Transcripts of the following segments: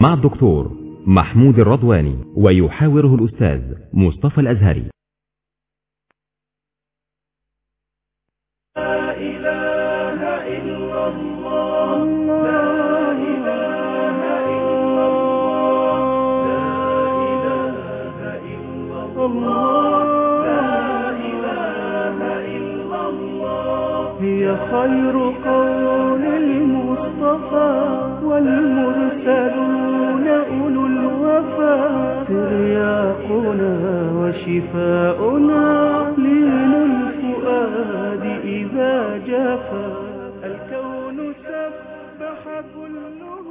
مع الدكتور محمود الرضواني ويحاوره الأستاذ مصطفى الأزهري لا إله إلا الله لا إله إلا الله لا إله إلا الله هي خير قول المصطفى والمرسلون أولو الوفا ترياقنا وشفاؤنا لين الفؤاد إذا جفا الكون سبح كله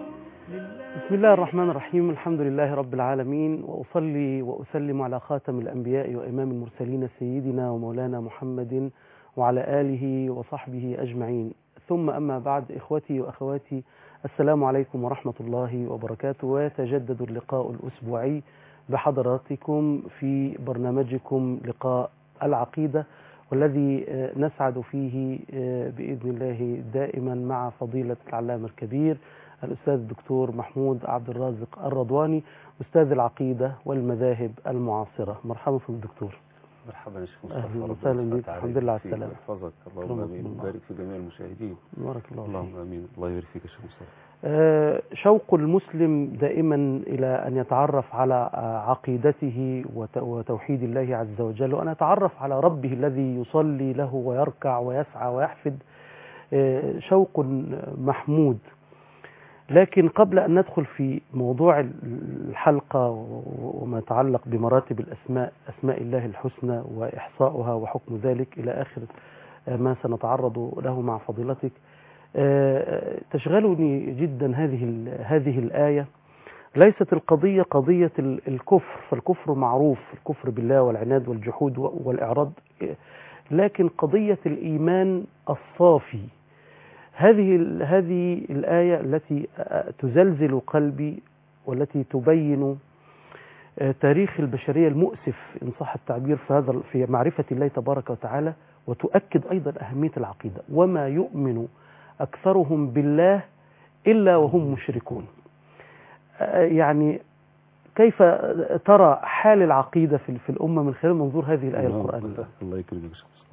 بسم الله الرحمن الرحيم الحمد لله رب العالمين وأصلي وأسلم على خاتم الأنبياء وإمام المرسلين سيدنا ومولانا محمد وعلى آله وصحبه أجمعين ثم أما بعد إخوتي وأخواتي السلام عليكم ورحمة الله وبركاته ويتجدد اللقاء الأسبوعي بحضراتكم في برنامجكم لقاء العقيدة والذي آه، نسعد فيه آه، بإذن الله دائما مع فضيلة العلامة الكبير الأستاذ الدكتور محمود عبد الرازق الرضواني أستاذ العقيدة والمذاهب المعاصرة مرحبا في الدكتور مرحبا يا شيخ أهلا مصطفى ربنا وسهلا سبحانه بك. وتعالى الحمد لله على يبارك فيك السلامة. ويحفظك اللهم أكرمكم امين الله. وبارك في جميع المشاهدين بارك الله فيك اللهم امين الله يبارك فيك يا شيخ مصطفى آه، شوق المسلم دائما إلى أن يتعرف على آه، عقيدته وت- وتوحيد الله عز وجل وأن يتعرف على ربه الذي يصلي له ويركع ويسعى ويحفد آه، شوق محمود لكن قبل أن ندخل في موضوع الحلقة و- وما يتعلق بمراتب الأسماء أسماء الله الحسنى وإحصاؤها وحكم ذلك إلى آخر آه، ما سنتعرض له مع فضيلتك آه، تشغلني جدا هذه ال- هذه الآية ليست القضية قضية ال- الكفر فالكفر معروف الكفر بالله والعناد والجحود و- والإعراض آه، لكن قضية الإيمان الصافي هذه ال- هذه الآية التي آه، تزلزل قلبي والتي تبين آه، تاريخ البشرية المؤسف إن صح التعبير في هذا ال- في معرفة الله تبارك وتعالى وتؤكد أيضا أهمية العقيدة وما يؤمن أكثرهم بالله إلا وهم مشركون آه، يعني كيف ترى حال العقيدة في في الأمة من خلال منظور هذه الآية الله- القرآنية الله يكرمك يا شيخ مصطفى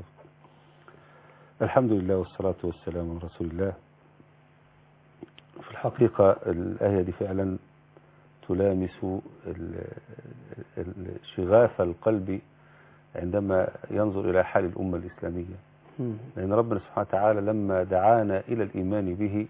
الحمد لله والصلاة والسلام على رسول الله في الحقيقة الآية دي فعلا تلامس ال- ال- شغاف القلب عندما ينظر إلى حال الأمة الإسلامية مم. لأن ربنا سبحانه وتعالى لما دعانا إلى الإيمان به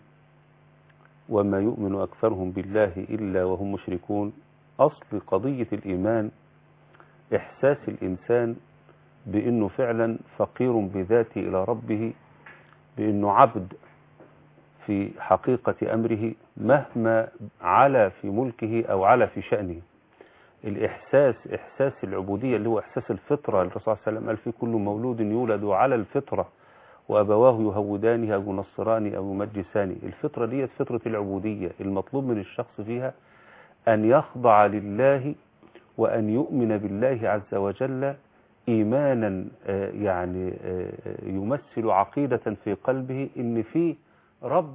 وما يؤمن أكثرهم بالله إلا وهم مشركون أصل قضية الإيمان إحساس الإنسان بأنه فعلا فقير بذاته إلى ربه بأنه عبد في حقيقة أمره مهما علا في ملكه أو علا في شأنه الإحساس إحساس العبودية اللي هو إحساس الفطرة الرسول صلى الله عليه وسلم قال في كل مولود يولد على الفطرة وأبواه يهودانه أو ينصرانه أو يمجسانه الفطرة دي فطرة العبودية المطلوب من الشخص فيها أن يخضع لله وأن يؤمن بالله عز وجل إيمانا آه، يعني آه، يمثل عقيدة في قلبه إن في رب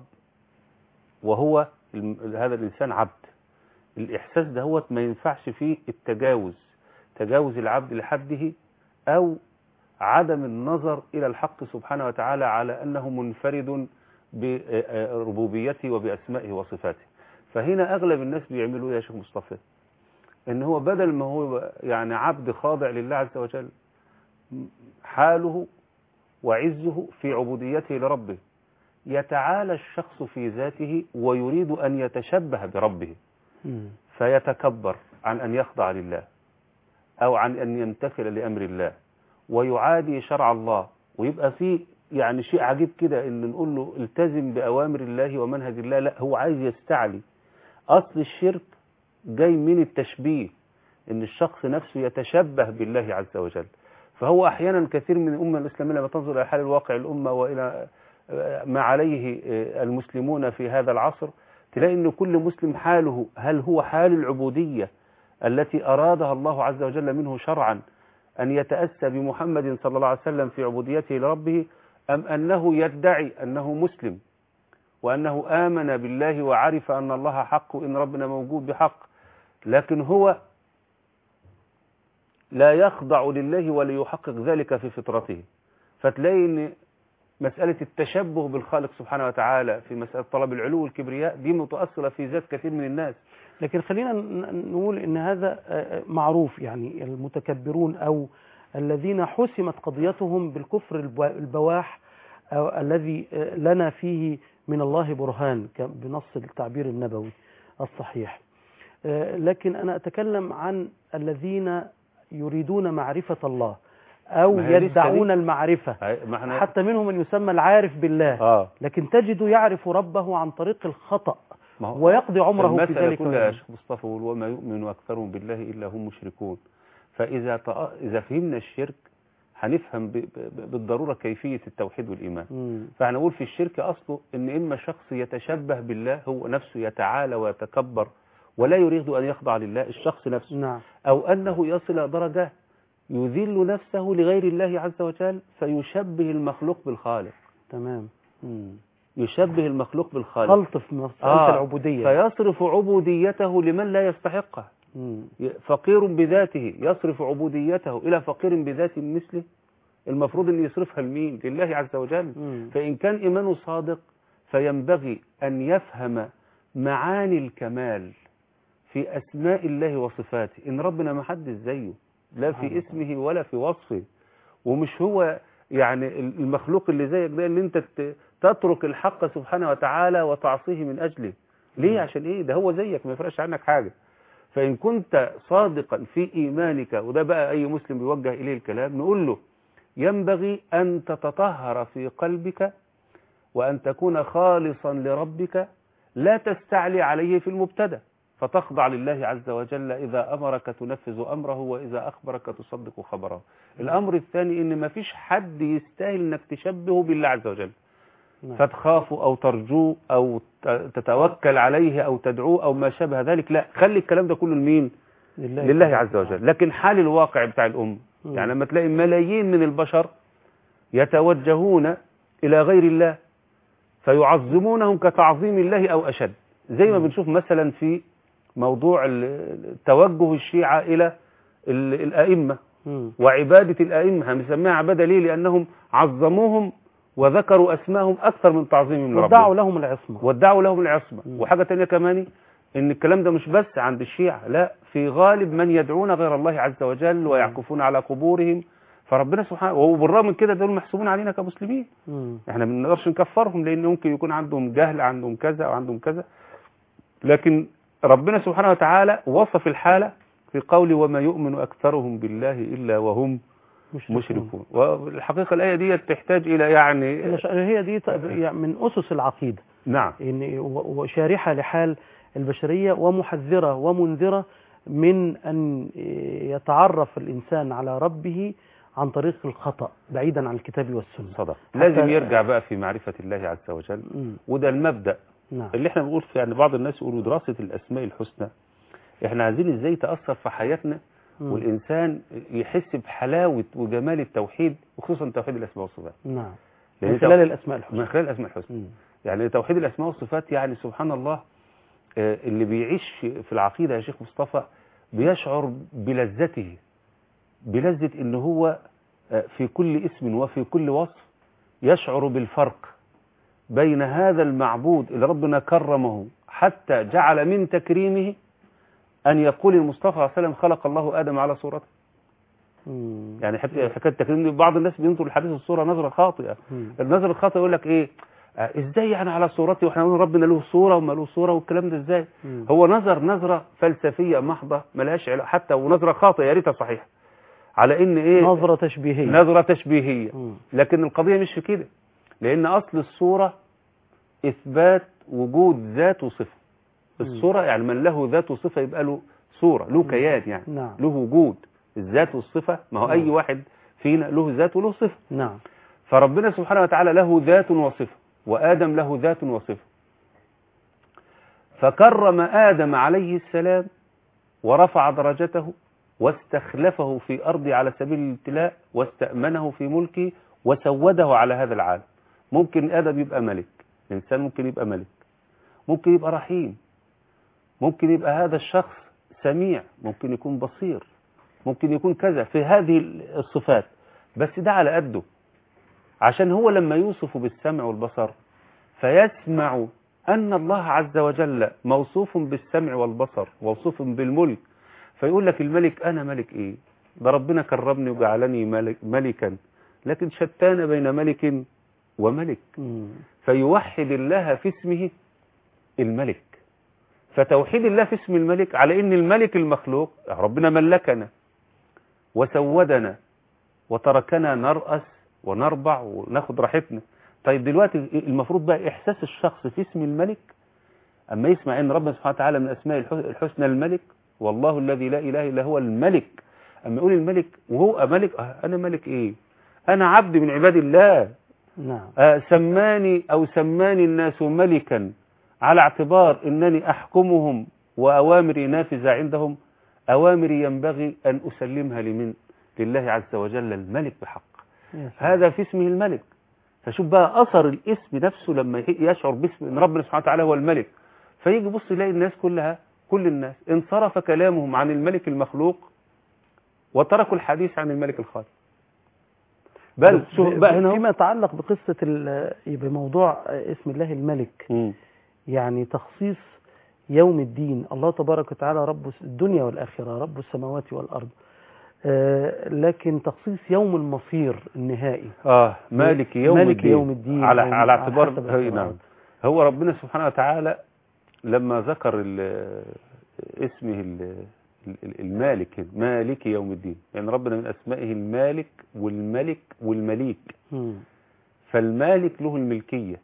وهو الم- هذا الإنسان عبد الإحساس ده هو ما ينفعش فيه التجاوز تجاوز العبد لحده أو عدم النظر إلى الحق سبحانه وتعالى على أنه منفرد بربوبيته وبأسمائه وصفاته فهنا أغلب الناس بيعملوا إيه يا شيخ مصطفى إن هو بدل ما هو يعني عبد خاضع لله عز وجل حاله وعزه في عبوديته لربه يتعالى الشخص في ذاته ويريد أن يتشبه بربه مم. فيتكبر عن أن يخضع لله أو عن أن يمتثل لأمر الله ويعادي شرع الله ويبقى في يعني شيء عجيب كده ان نقول له التزم بأوامر الله ومنهج الله لا هو عايز يستعلي أصل الشرك جاي من التشبيه ان الشخص نفسه يتشبه بالله عز وجل فهو أحيانا كثير من الأمة الإسلامية لما تنظر إلى حال الواقع الأمة وإلى ما عليه المسلمون في هذا العصر تلاقي أن كل مسلم حاله هل هو حال العبودية التي أرادها الله عز وجل منه شرعا أن يتأسى بمحمد صلى الله عليه وسلم في عبوديته لربه أم أنه يدعي أنه مسلم وأنه آمن بالله وعرف أن الله حق وإن ربنا موجود بحق لكن هو لا يخضع لله ولا يحقق ذلك في فطرته فتلاقي ان مسألة التشبه بالخالق سبحانه وتعالى في مسألة طلب العلو والكبرياء دي متأصلة في ذات كثير من الناس لكن خلينا ن- نقول ان هذا آه، معروف يعني المتكبرون او الذين حسمت قضيتهم بالكفر الب- البواح أو الذي آه، لنا فيه من الله برهان ك- بنص التعبير النبوي الصحيح آه، لكن انا اتكلم عن الذين يريدون معرفة الله او ما هي لسه يدعون دي. المعرفة ما احنا حتى منهم من يسمى العارف بالله اه لكن تجد يعرف ربه عن طريق الخطأ ما هو ويقضي عمره في المسألة ذلك كلها يا ويموت. شيخ مصطفى يقول وما يؤمن أكثرهم بالله إلا هم مشركون فإذا تأ... إذا فهمنا الشرك هنفهم ب... ب... بالضرورة كيفية التوحيد والإيمان مم. فهنقول في الشرك أصله إن إما شخص يتشبه بالله هو نفسه يتعالى ويتكبر ولا يريد أن يخضع لله الشخص نفسه نعم أو أنه يصل إلى درجة يذل نفسه لغير الله عز وجل فيشبه المخلوق بالخالق تمام مم. يشبه المخلوق بالخالق خلط في مسألة آه، العبودية فيصرف عبوديته لمن لا يستحقه مم. فقير بذاته يصرف عبوديته إلى فقير بذات مثله المفروض أن يصرفها لمين لله عز وجل مم. فإن كان إيمانه صادق فينبغي أن يفهم معاني الكمال في أسماء الله وصفاته إن ربنا ما حد زيه لا في اسمه ولا في وصفه ومش هو يعني المخلوق اللي زيك ده اللي انت ت- تترك الحق سبحانه وتعالى وتعصيه من أجله ليه عشان ايه ده هو زيك ما يفرقش عنك حاجة فإن كنت صادقا في إيمانك وده بقى أي مسلم بيوجه إليه الكلام نقول له ينبغي أن تتطهر في قلبك وأن تكون خالصا لربك لا تستعلي عليه في المبتدا فتخضع لله عز وجل إذا أمرك تنفذ أمره وإذا أخبرك تصدق خبره الأمر الثاني إن ما فيش حد يستاهل أنك تشبهه بالله عز وجل نعم. فتخاف أو ترجوه أو ت- تتوكل عليه أو تدعوه أو ما شابه ذلك لا خلي الكلام ده كله لمين لله, لله عز وجل لكن حال الواقع بتاع الأم مم. يعني لما تلاقي ملايين من البشر يتوجهون إلى غير الله فيعظمونهم كتعظيم الله أو أشد زي ما بنشوف مثلا في موضوع ال- توجه الشيعة إلى ال- الأئمة مم. وعبادة الأئمة هنسميها عبادة ليه لأنهم عظموهم وذكروا أسماءهم أكثر من تعظيمهم ودعوا لربهم لهم العصمة وادعوا لهم العصمة مم. وحاجة تانية كمان ان الكلام ده مش بس عند الشيعة لا في غالب من يدعون غير الله عز وجل ويعكفون على قبورهم فربنا سبحانه وبالرغم من كده دول محسوبين علينا كمسلمين مم. احنا ما بنقدرش نكفرهم لان ممكن يكون عندهم جهل عندهم كذا او عندهم كذا لكن ربنا سبحانه وتعالى وصف الحالة في قوله وما يؤمن اكثرهم بالله الا وهم مشركون والحقيقة الآية دي تحتاج إلى يعني إلا ش- هي دي ت- يعني من أسس العقيدة نعم إن و- وشارحة لحال البشرية ومحذرة ومنذرة من أن يتعرف الإنسان على ربه عن طريق الخطأ بعيدا عن الكتاب والسنة صدق حتى- لازم يرجع بقى في معرفة الله عز وجل مم. وده المبدأ نعم اللي احنا بنقول في يعني بعض الناس يقولوا دراسة الأسماء الحسنى احنا عايزين ازاي تأثر في حياتنا مم. والإنسان يحس بحلاوة وجمال التوحيد وخصوصا توحيد الأسماء والصفات نعم لأن من خلال تو- الأسماء من الحسنى خلال الأسماء الحسنى مم. يعني توحيد الأسماء والصفات يعني سبحان الله آه، اللي بيعيش في العقيدة يا شيخ مصطفى بيشعر بلذته بلذة ان هو آه، في كل اسم وفي كل وصف يشعر بالفرق بين هذا المعبود اللي ربنا كرمه حتى جعل من تكريمه أن يقول المصطفى صلى الله عليه وسلم خلق الله آدم على صورته مم. يعني حتى حكاية التكريم دي بعض الناس بينظر الحديث الصورة نظرة خاطئة مم. النظر الخاطئ يقول لك ايه آه، ازاي يعني على صورتي واحنا نقول ربنا له صورة وما له صورة والكلام ده ازاي مم. هو نظر نظرة فلسفية محضة ملهاش علاقة حتى ونظرة خاطئة يا ريتها صحيحة على ان ايه نظرة تشبيهية نظرة تشبيهية مم. لكن القضية مش في كده لأن أصل الصورة إثبات وجود ذات وصفة الصورة يعني من له ذات وصفة يبقى له صورة له كيان يعني نعم له وجود الذات والصفة ما هو أي واحد فينا له ذات وله صفة نعم فربنا سبحانه وتعالى له ذات وصفة وآدم له ذات وصفة فكرم آدم عليه السلام ورفع درجته واستخلفه في أرض على سبيل الابتلاء واستأمنه في ملكه وسوده على هذا العالم ممكن آدم يبقى ملك الإنسان ممكن يبقى ملك ممكن يبقى رحيم ممكن يبقى هذا الشخص سميع ممكن يكون بصير ممكن يكون كذا في هذه الصفات بس ده على قده عشان هو لما يوصف بالسمع والبصر فيسمع أن الله عز وجل موصوف بالسمع والبصر موصوف بالملك فيقول لك الملك أنا ملك إيه ده ربنا كرمني وجعلني ملك ملكا لكن شتان بين ملك وملك مم. فيوحد الله في اسمه الملك فتوحيد الله في اسم الملك على ان الملك المخلوق ربنا ملكنا وسودنا وتركنا نرأس ونربع وناخد راحتنا طيب دلوقتي المفروض بقى احساس الشخص في اسم الملك اما يسمع ان ربنا سبحانه وتعالى من اسماء الح- الحسنى الملك والله الذي لا اله الا هو الملك اما يقول الملك وهو ملك آه، انا ملك ايه انا عبد من عباد الله نعم آه، سماني أو سماني الناس ملكا على اعتبار أنني أحكمهم وأوامري نافذة عندهم أوامري ينبغي أن أسلمها لمن لله عز وجل الملك بحق يا سلام. هذا في اسمه الملك فشوف بقى أثر الاسم نفسه لما يشعر باسم أن ربنا سبحانه وتعالى هو الملك فيجي بص يلاقي الناس كلها كل الناس انصرف كلامهم عن الملك المخلوق وتركوا الحديث عن الملك الخالق بل ب- شوف بقى هنا فيما يتعلق بقصة ال- بموضوع اسم الله الملك مم. يعني تخصيص يوم الدين الله تبارك وتعالى رب الدنيا والآخرة رب السماوات والأرض آه، لكن تخصيص يوم المصير النهائي اه مالك يوم مالك الدين يوم الدين على أو على على اعتبار حسب هي الاعتبار. نعم هو ربنا سبحانه وتعالى لما ذكر ال- اسمه ال- ال- المالك مالك يوم الدين يعني ربنا من اسمائه المالك والملك والمليك مم. فالمالك له الملكية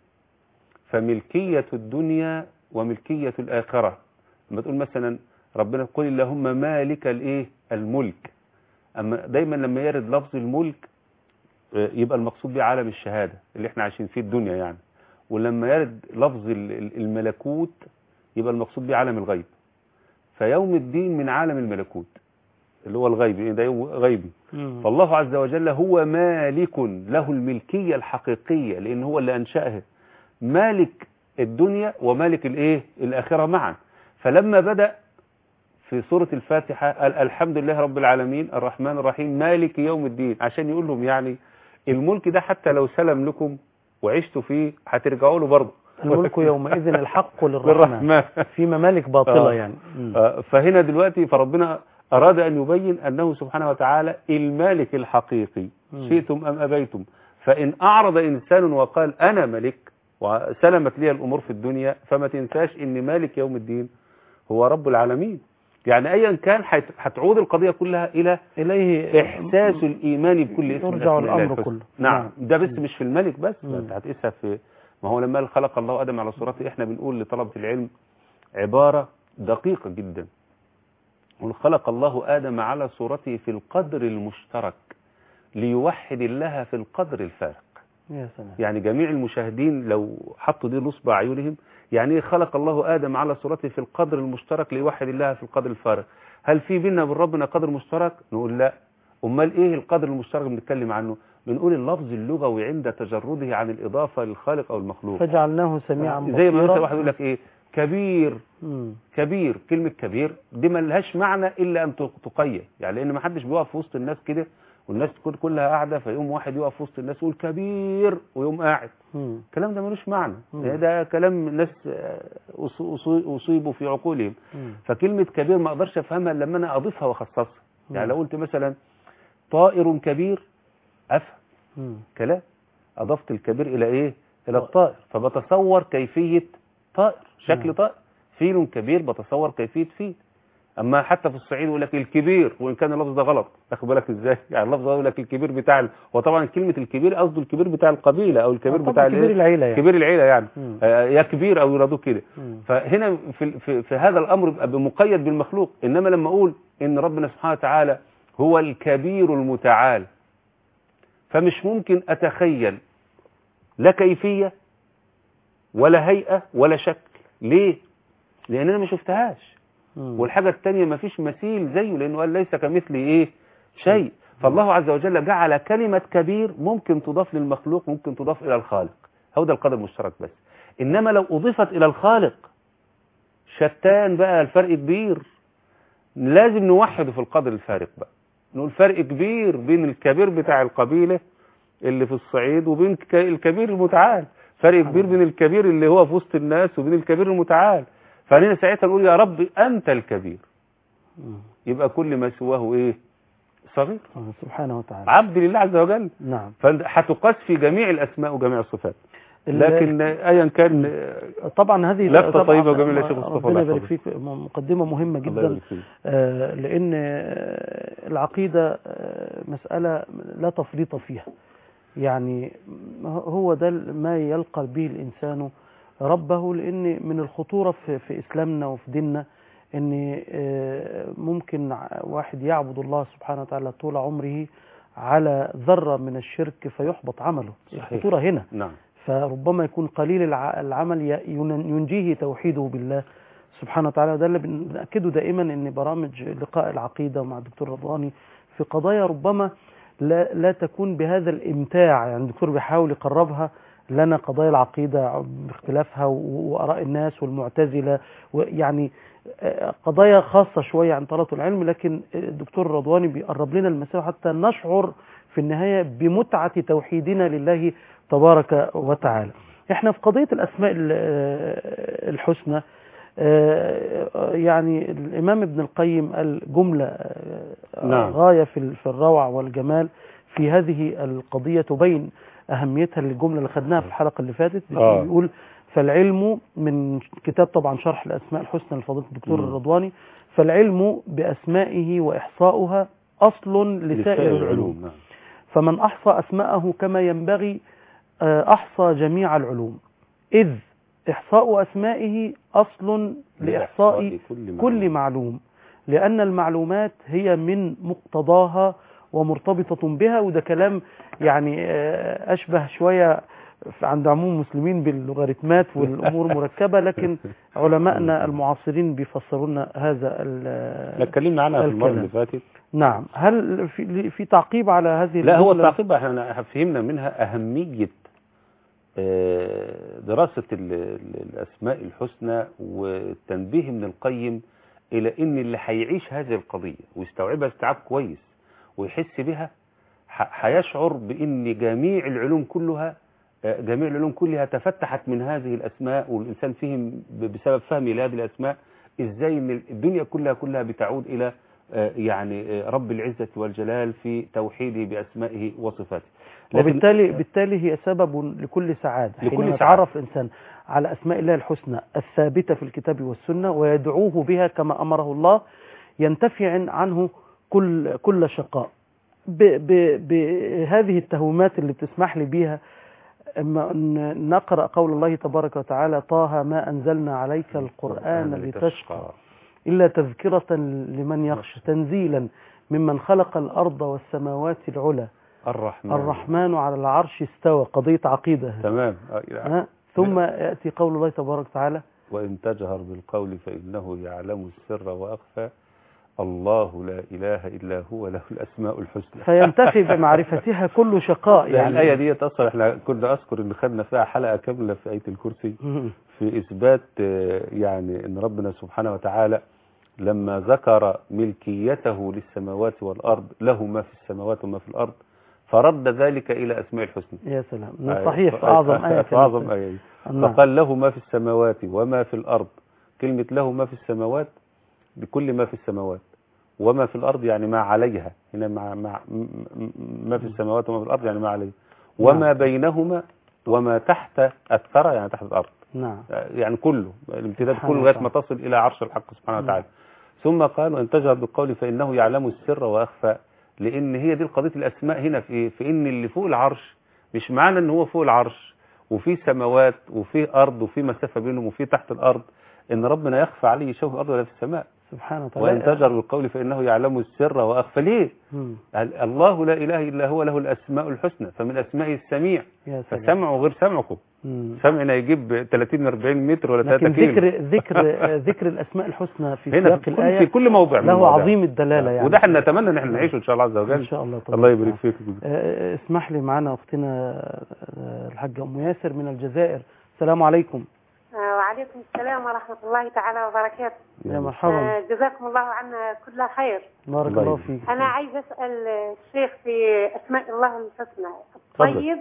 فملكية الدنيا وملكية الآخرة لما تقول مثلا ربنا قل اللهم مالك الايه الملك اما دايما لما يرد لفظ الملك آه، يبقى المقصود به عالم الشهادة اللي احنا عايشين فيه الدنيا يعني ولما يرد لفظ ال- ال- الملكوت يبقى المقصود به عالم الغيب فيوم الدين من عالم الملكوت اللي هو الغيبي ده يوم غيبي مم. فالله عز وجل هو مالك له الملكية الحقيقية لأن هو اللي أنشأها مالك الدنيا ومالك الإيه الآخرة معا فلما بدأ في سورة الفاتحة قال الحمد لله رب العالمين الرحمن الرحيم مالك يوم الدين عشان يقول لهم يعني الملك ده حتى لو سلم لكم وعشتوا فيه هترجعوا له برضه الملك يومئذ الحق للرحمن للرحمن في ممالك باطلة آه. يعني مم. آه، فهنا دلوقتي فربنا أراد أن يبين أنه سبحانه وتعالى المالك الحقيقي مم. شئتم أم أبيتم فإن أعرض إنسان وقال أنا ملك وسلمت لي الأمور في الدنيا فما تنساش أن مالك يوم الدين هو رب العالمين يعني أيا كان هت- هتعود القضية كلها إلى إليه إحساس الإيمان بكل اسم من يرجع أسماء الله الأمر الحسنى. كله. نعم نعم. ده بس مش في الملك بس مم. انت هتقيسها في ما هو لما قال خلق الله ادم على صورته احنا بنقول لطلبه العلم عباره دقيقه جدا قل خلق الله ادم على صورته في القدر المشترك ليوحد الله في القدر الفارق يا سلام يعني جميع المشاهدين لو حطوا دي نصب اعينهم يعني ايه خلق الله ادم على صورته في القدر المشترك ليوحد الله في القدر الفارق هل في بيننا وبين ربنا قدر مشترك نقول لا امال ايه القدر المشترك اللي بنتكلم عنه بنقول اللفظ اللغوي عند تجرده عن الاضافه للخالق او المخلوق فجعلناه سميعا بصيرا زي ما مثلا واحد يقول لك ايه كبير مم. كبير كلمة كبير دي ما لهاش معنى إلا أن تقيد يعني لأن ما حدش بيقف في وسط الناس كده والناس تكون كلها قاعدة فيقوم واحد يقف في وسط الناس يقول كبير ويقوم قاعد مم. الكلام ده ملوش معنى مم. ده- ده كلام ناس آه، أص- أص- أصيبوا في عقولهم مم. فكلمة كبير ما أقدرش أفهمها إلا لما أنا أضيفها وأخصصها يعني مم. لو قلت مثلا طائر كبير أفهم مم. كلام أضفت الكبير إلى إيه إلى الطائر فبتصور كيفية طائر شكل نعم. طائر فيل كبير بتصور كيفية فيل أما حتى في الصعيد يقول لك الكبير وإن كان اللفظ ده غلط تاخد بالك إزاي يعني اللفظ ده يقول لك الكبير بتاع ال... وطبعا كلمة الكبير قصده الكبير بتاع القبيلة أو الكبير طبعا بتاع كبير الإيه؟ العيلة يعني. كبير العيلة يعني مم. آه، يا كبير أو يرادوه كده مم. فهنا في, في, في هذا الأمر يبقى مقيد بالمخلوق إنما لما أقول إن ربنا سبحانه وتعالى هو الكبير المتعال فمش ممكن أتخيل لا كيفية ولا هيئة ولا شكل ليه؟ لأن أنا ما شفتهاش مم. والحاجة التانية ما فيش مثيل زيه لأنه قال ليس كمثلي إيه شيء فالله عز وجل جعل كلمة كبير ممكن تضاف للمخلوق ممكن تضاف إلى الخالق هو ده القدر المشترك بس إنما لو أضيفت إلى الخالق شتان بقى الفرق كبير لازم نوحده في القدر الفارق بقى نقول فرق كبير بين الكبير بتاع القبيلة اللي في الصعيد وبين ك- الكبير المتعال فرق كبير بين الكبير اللي هو في وسط الناس وبين الكبير المتعال فهنا ساعتها نقول يا رب أنت الكبير مم. يبقى كل ما سواه إيه صغير آه، سبحانه وتعالى عبد لله عز وجل نعم فهتقاس في جميع الأسماء وجميع الصفات ال- لكن أيا كان طبعا هذه لفتة طبعاً طيبة وجميلة يا شيخ مصطفى، ربنا الله يبارك يحفظك. فيك م- مقدمة مهمة الله جدا يبارك فيك. آه، لأن آه، العقيدة آه، مسألة لا تفريط فيها يعني هو ده ما يلقى به الإنسان ربه لأن من الخطورة في, في إسلامنا وفي ديننا أن آه، ممكن ع- واحد يعبد الله سبحانه وتعالى طول عمره على ذرة من الشرك فيحبط عمله صحيح. الخطورة هنا نعم فربما يكون قليل الع- العمل ي- ين- ينجيه توحيده بالله سبحانه وتعالى وده اللي بنأكده دائما ان برامج لقاء العقيدة مع الدكتور رضواني في قضايا ربما لا, لا تكون بهذا الامتاع يعني الدكتور بيحاول يقربها لنا قضايا العقيدة باختلافها و- وآراء الناس والمعتزلة ويعني آه، قضايا خاصة شوية عن طلبة العلم لكن الدكتور رضواني بيقرب لنا المسألة حتى نشعر في النهاية بمتعة توحيدنا لله تبارك وتعالى احنا في قضية الأسماء ال- آه، الحسنى آه، يعني الإمام ابن القيم قال جملة آه، نعم. غاية في ال- في الروعة والجمال في هذه القضية تبين أهميتها للجملة اللي خدناها في الحلقة اللي فاتت آه. بيقول فالعلم من كتاب طبعا شرح الأسماء الحسنى لفضيلة الدكتور مم. الرضواني فالعلم بأسمائه وإحصاؤها أصل لسائر العلوم نعم فمن أحصى أسماءه كما ينبغي آه، أحصى جميع العلوم إذ إحصاء أسمائه أصل لإحصاء كل كل معلوم لأن المعلومات هي من مقتضاها ومرتبطة بها وده كلام يعني آه، أشبه شوية عند عموم المسلمين باللوغاريتمات والأمور مركبة لكن علماءنا المعاصرين بيفسروا لنا هذا ال- لا اتكلمنا عنها في المرة الكلام. اللي فاتت نعم هل في, في تعقيب على هذه لا هو الجملة؟ التعقيب احنا فهمنا منها أهمية آه، دراسة ال- ال- الأسماء الحسنى والتنبيه من القيم إلى إن اللي هيعيش هذه القضية ويستوعبها استيعاب كويس ويحس بها ح- هيشعر بإن جميع العلوم كلها آه، جميع العلوم كلها تفتحت من هذه الأسماء والإنسان فهم ب- بسبب فهمه لهذه الأسماء إزاي إن الدنيا كلها كلها بتعود إلى آه، يعني آه، رب العزة والجلال في توحيده بأسمائه وصفاته لكن- وبالتالي بالتالي هي سبب لكل سعادة لكل حينما سعادة. يتعرف الإنسان على أسماء الله الحسنى الثابتة في الكتاب والسنة ويدعوه بها كما أمره الله ينتفي عن- عنه كل كل شقاء ب- ب- بهذه التهمات اللي بتسمح لي بيها أما ن- نقرأ قول الله تبارك وتعالى طه ما أنزلنا عليك القرآن لتشقى إلا تذكرة لمن يخشى تنزيلا ممن خلق الأرض والسماوات العلى الرحمن الرحمن على العرش استوى قضية عقيدة تمام آه، ها؟ ثم يأتي قول الله تبارك وتعالى وإن تجهر بالقول فإنه يعلم السر وأخفى الله لا إله إلا هو له الأسماء الحسنى فينتفي بمعرفتها كل شقاء يعني يعني الآية دي أصلا احنا كنا أذكر إن خدنا فيها حلقة كاملة في آية الكرسي مم. في إثبات آه، يعني إن ربنا سبحانه وتعالى لما ذكر ملكيته للسماوات والأرض له ما في السماوات وما في الأرض فرد ذلك إلى أسماء الحسنى يا سلام آية- صحيح في أعظم آية في أعظم آية نعم. فقال له ما في السماوات وما في الأرض كلمة له ما في السماوات بكل ما في السماوات وما في الأرض يعني ما عليها هنا مع مع م- م- ما في السماوات وما في الأرض يعني ما عليها وما بينهما وما تحت الثرى يعني تحت الأرض نعم يعني كله الامتداد سبحان كله لغايه الله. ما تصل الى عرش الحق سبحانه نعم. وتعالى ثم قال وان تجهر بالقول فانه يعلم السر واخفى لان هي دي قضيه الاسماء هنا في ايه في ان اللي فوق العرش مش معنى ان هو فوق العرش وفي سماوات وفي ارض وفي مسافه بينهم وفي تحت الارض ان ربنا يخفى عليه شيء في الارض ولا في السماء سبحانه وان وتعالى تجهر بالقول فانه يعلم السر واخفى ليه مم. الله لا اله الا هو له الاسماء الحسنى فمن اسمائه السميع يا سلام فسمعه غير سمعكم مم. سمعنا يجيب 30 40 متر ولا 3 لكن كيلو ذكر ذكر ذكر الأسماء الحسنى في هنا سياق في كل, في الآية كل موضع من له المواضع. عظيم الدلالة يعني وده احنا نتمنى ان احنا نعيشه ان شاء الله عز إن وجل شاء الله الله يبارك فيك آه، اسمح لي معنا أختنا آه، الحاجة أم ياسر من الجزائر السلام عليكم آه، وعليكم السلام ورحمة الله تعالى وبركاته يا مرحبا آه، جزاكم الله عنا كل خير بارك الله الله يبارك. فيك أنا عايز أسأل الشيخ في أسماء الله الحسنى الطيب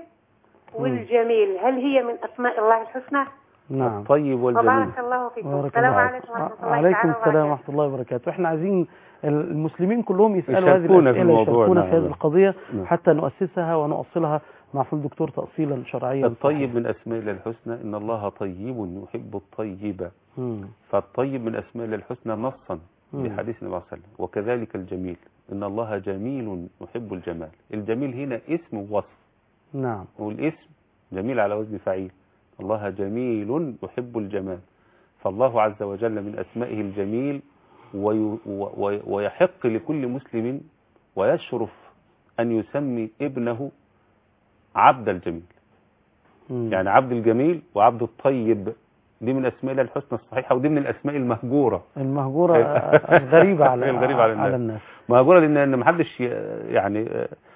والجميل هل هي من أسماء الله الحسنى؟ نعم الطيب والجميل وبارك الله فيكم بارك السلام الله عليكم ورحمة الله عليكم تعالى السلام وبركاته ورحمة الله وبركاته احنا عايزين المسلمين كلهم يسألوا هذه يشاركونا في الأسئلة الموضوع، يشاركونا نعم. في هذه القضية نعم. حتى نؤسسها ونؤصلها مع فضل الدكتور تأصيلا شرعيا الطيب من أسماء الله الحسنى إن الله طيب يحب الطيب مم. فالطيب من أسماء الله الحسنى نصا مم. بحديث النبي صلى الله عليه وسلم وكذلك الجميل إن الله جميل يحب الجمال الجميل هنا اسم ووصف نعم والاسم جميل على وزن فعيل الله جميل يحب الجمال فالله عز وجل من أسمائه الجميل وي وي ويحق لكل مسلم ويشرف أن يسمي ابنه عبد الجميل مم. يعني عبد الجميل وعبد الطيب دي من أسماء الله الحسنى الصحيحة ودي من الأسماء المهجورة المهجورة الغريبة على الغريبة على الناس. على الناس مهجورة لأن إن محدش ي- يعني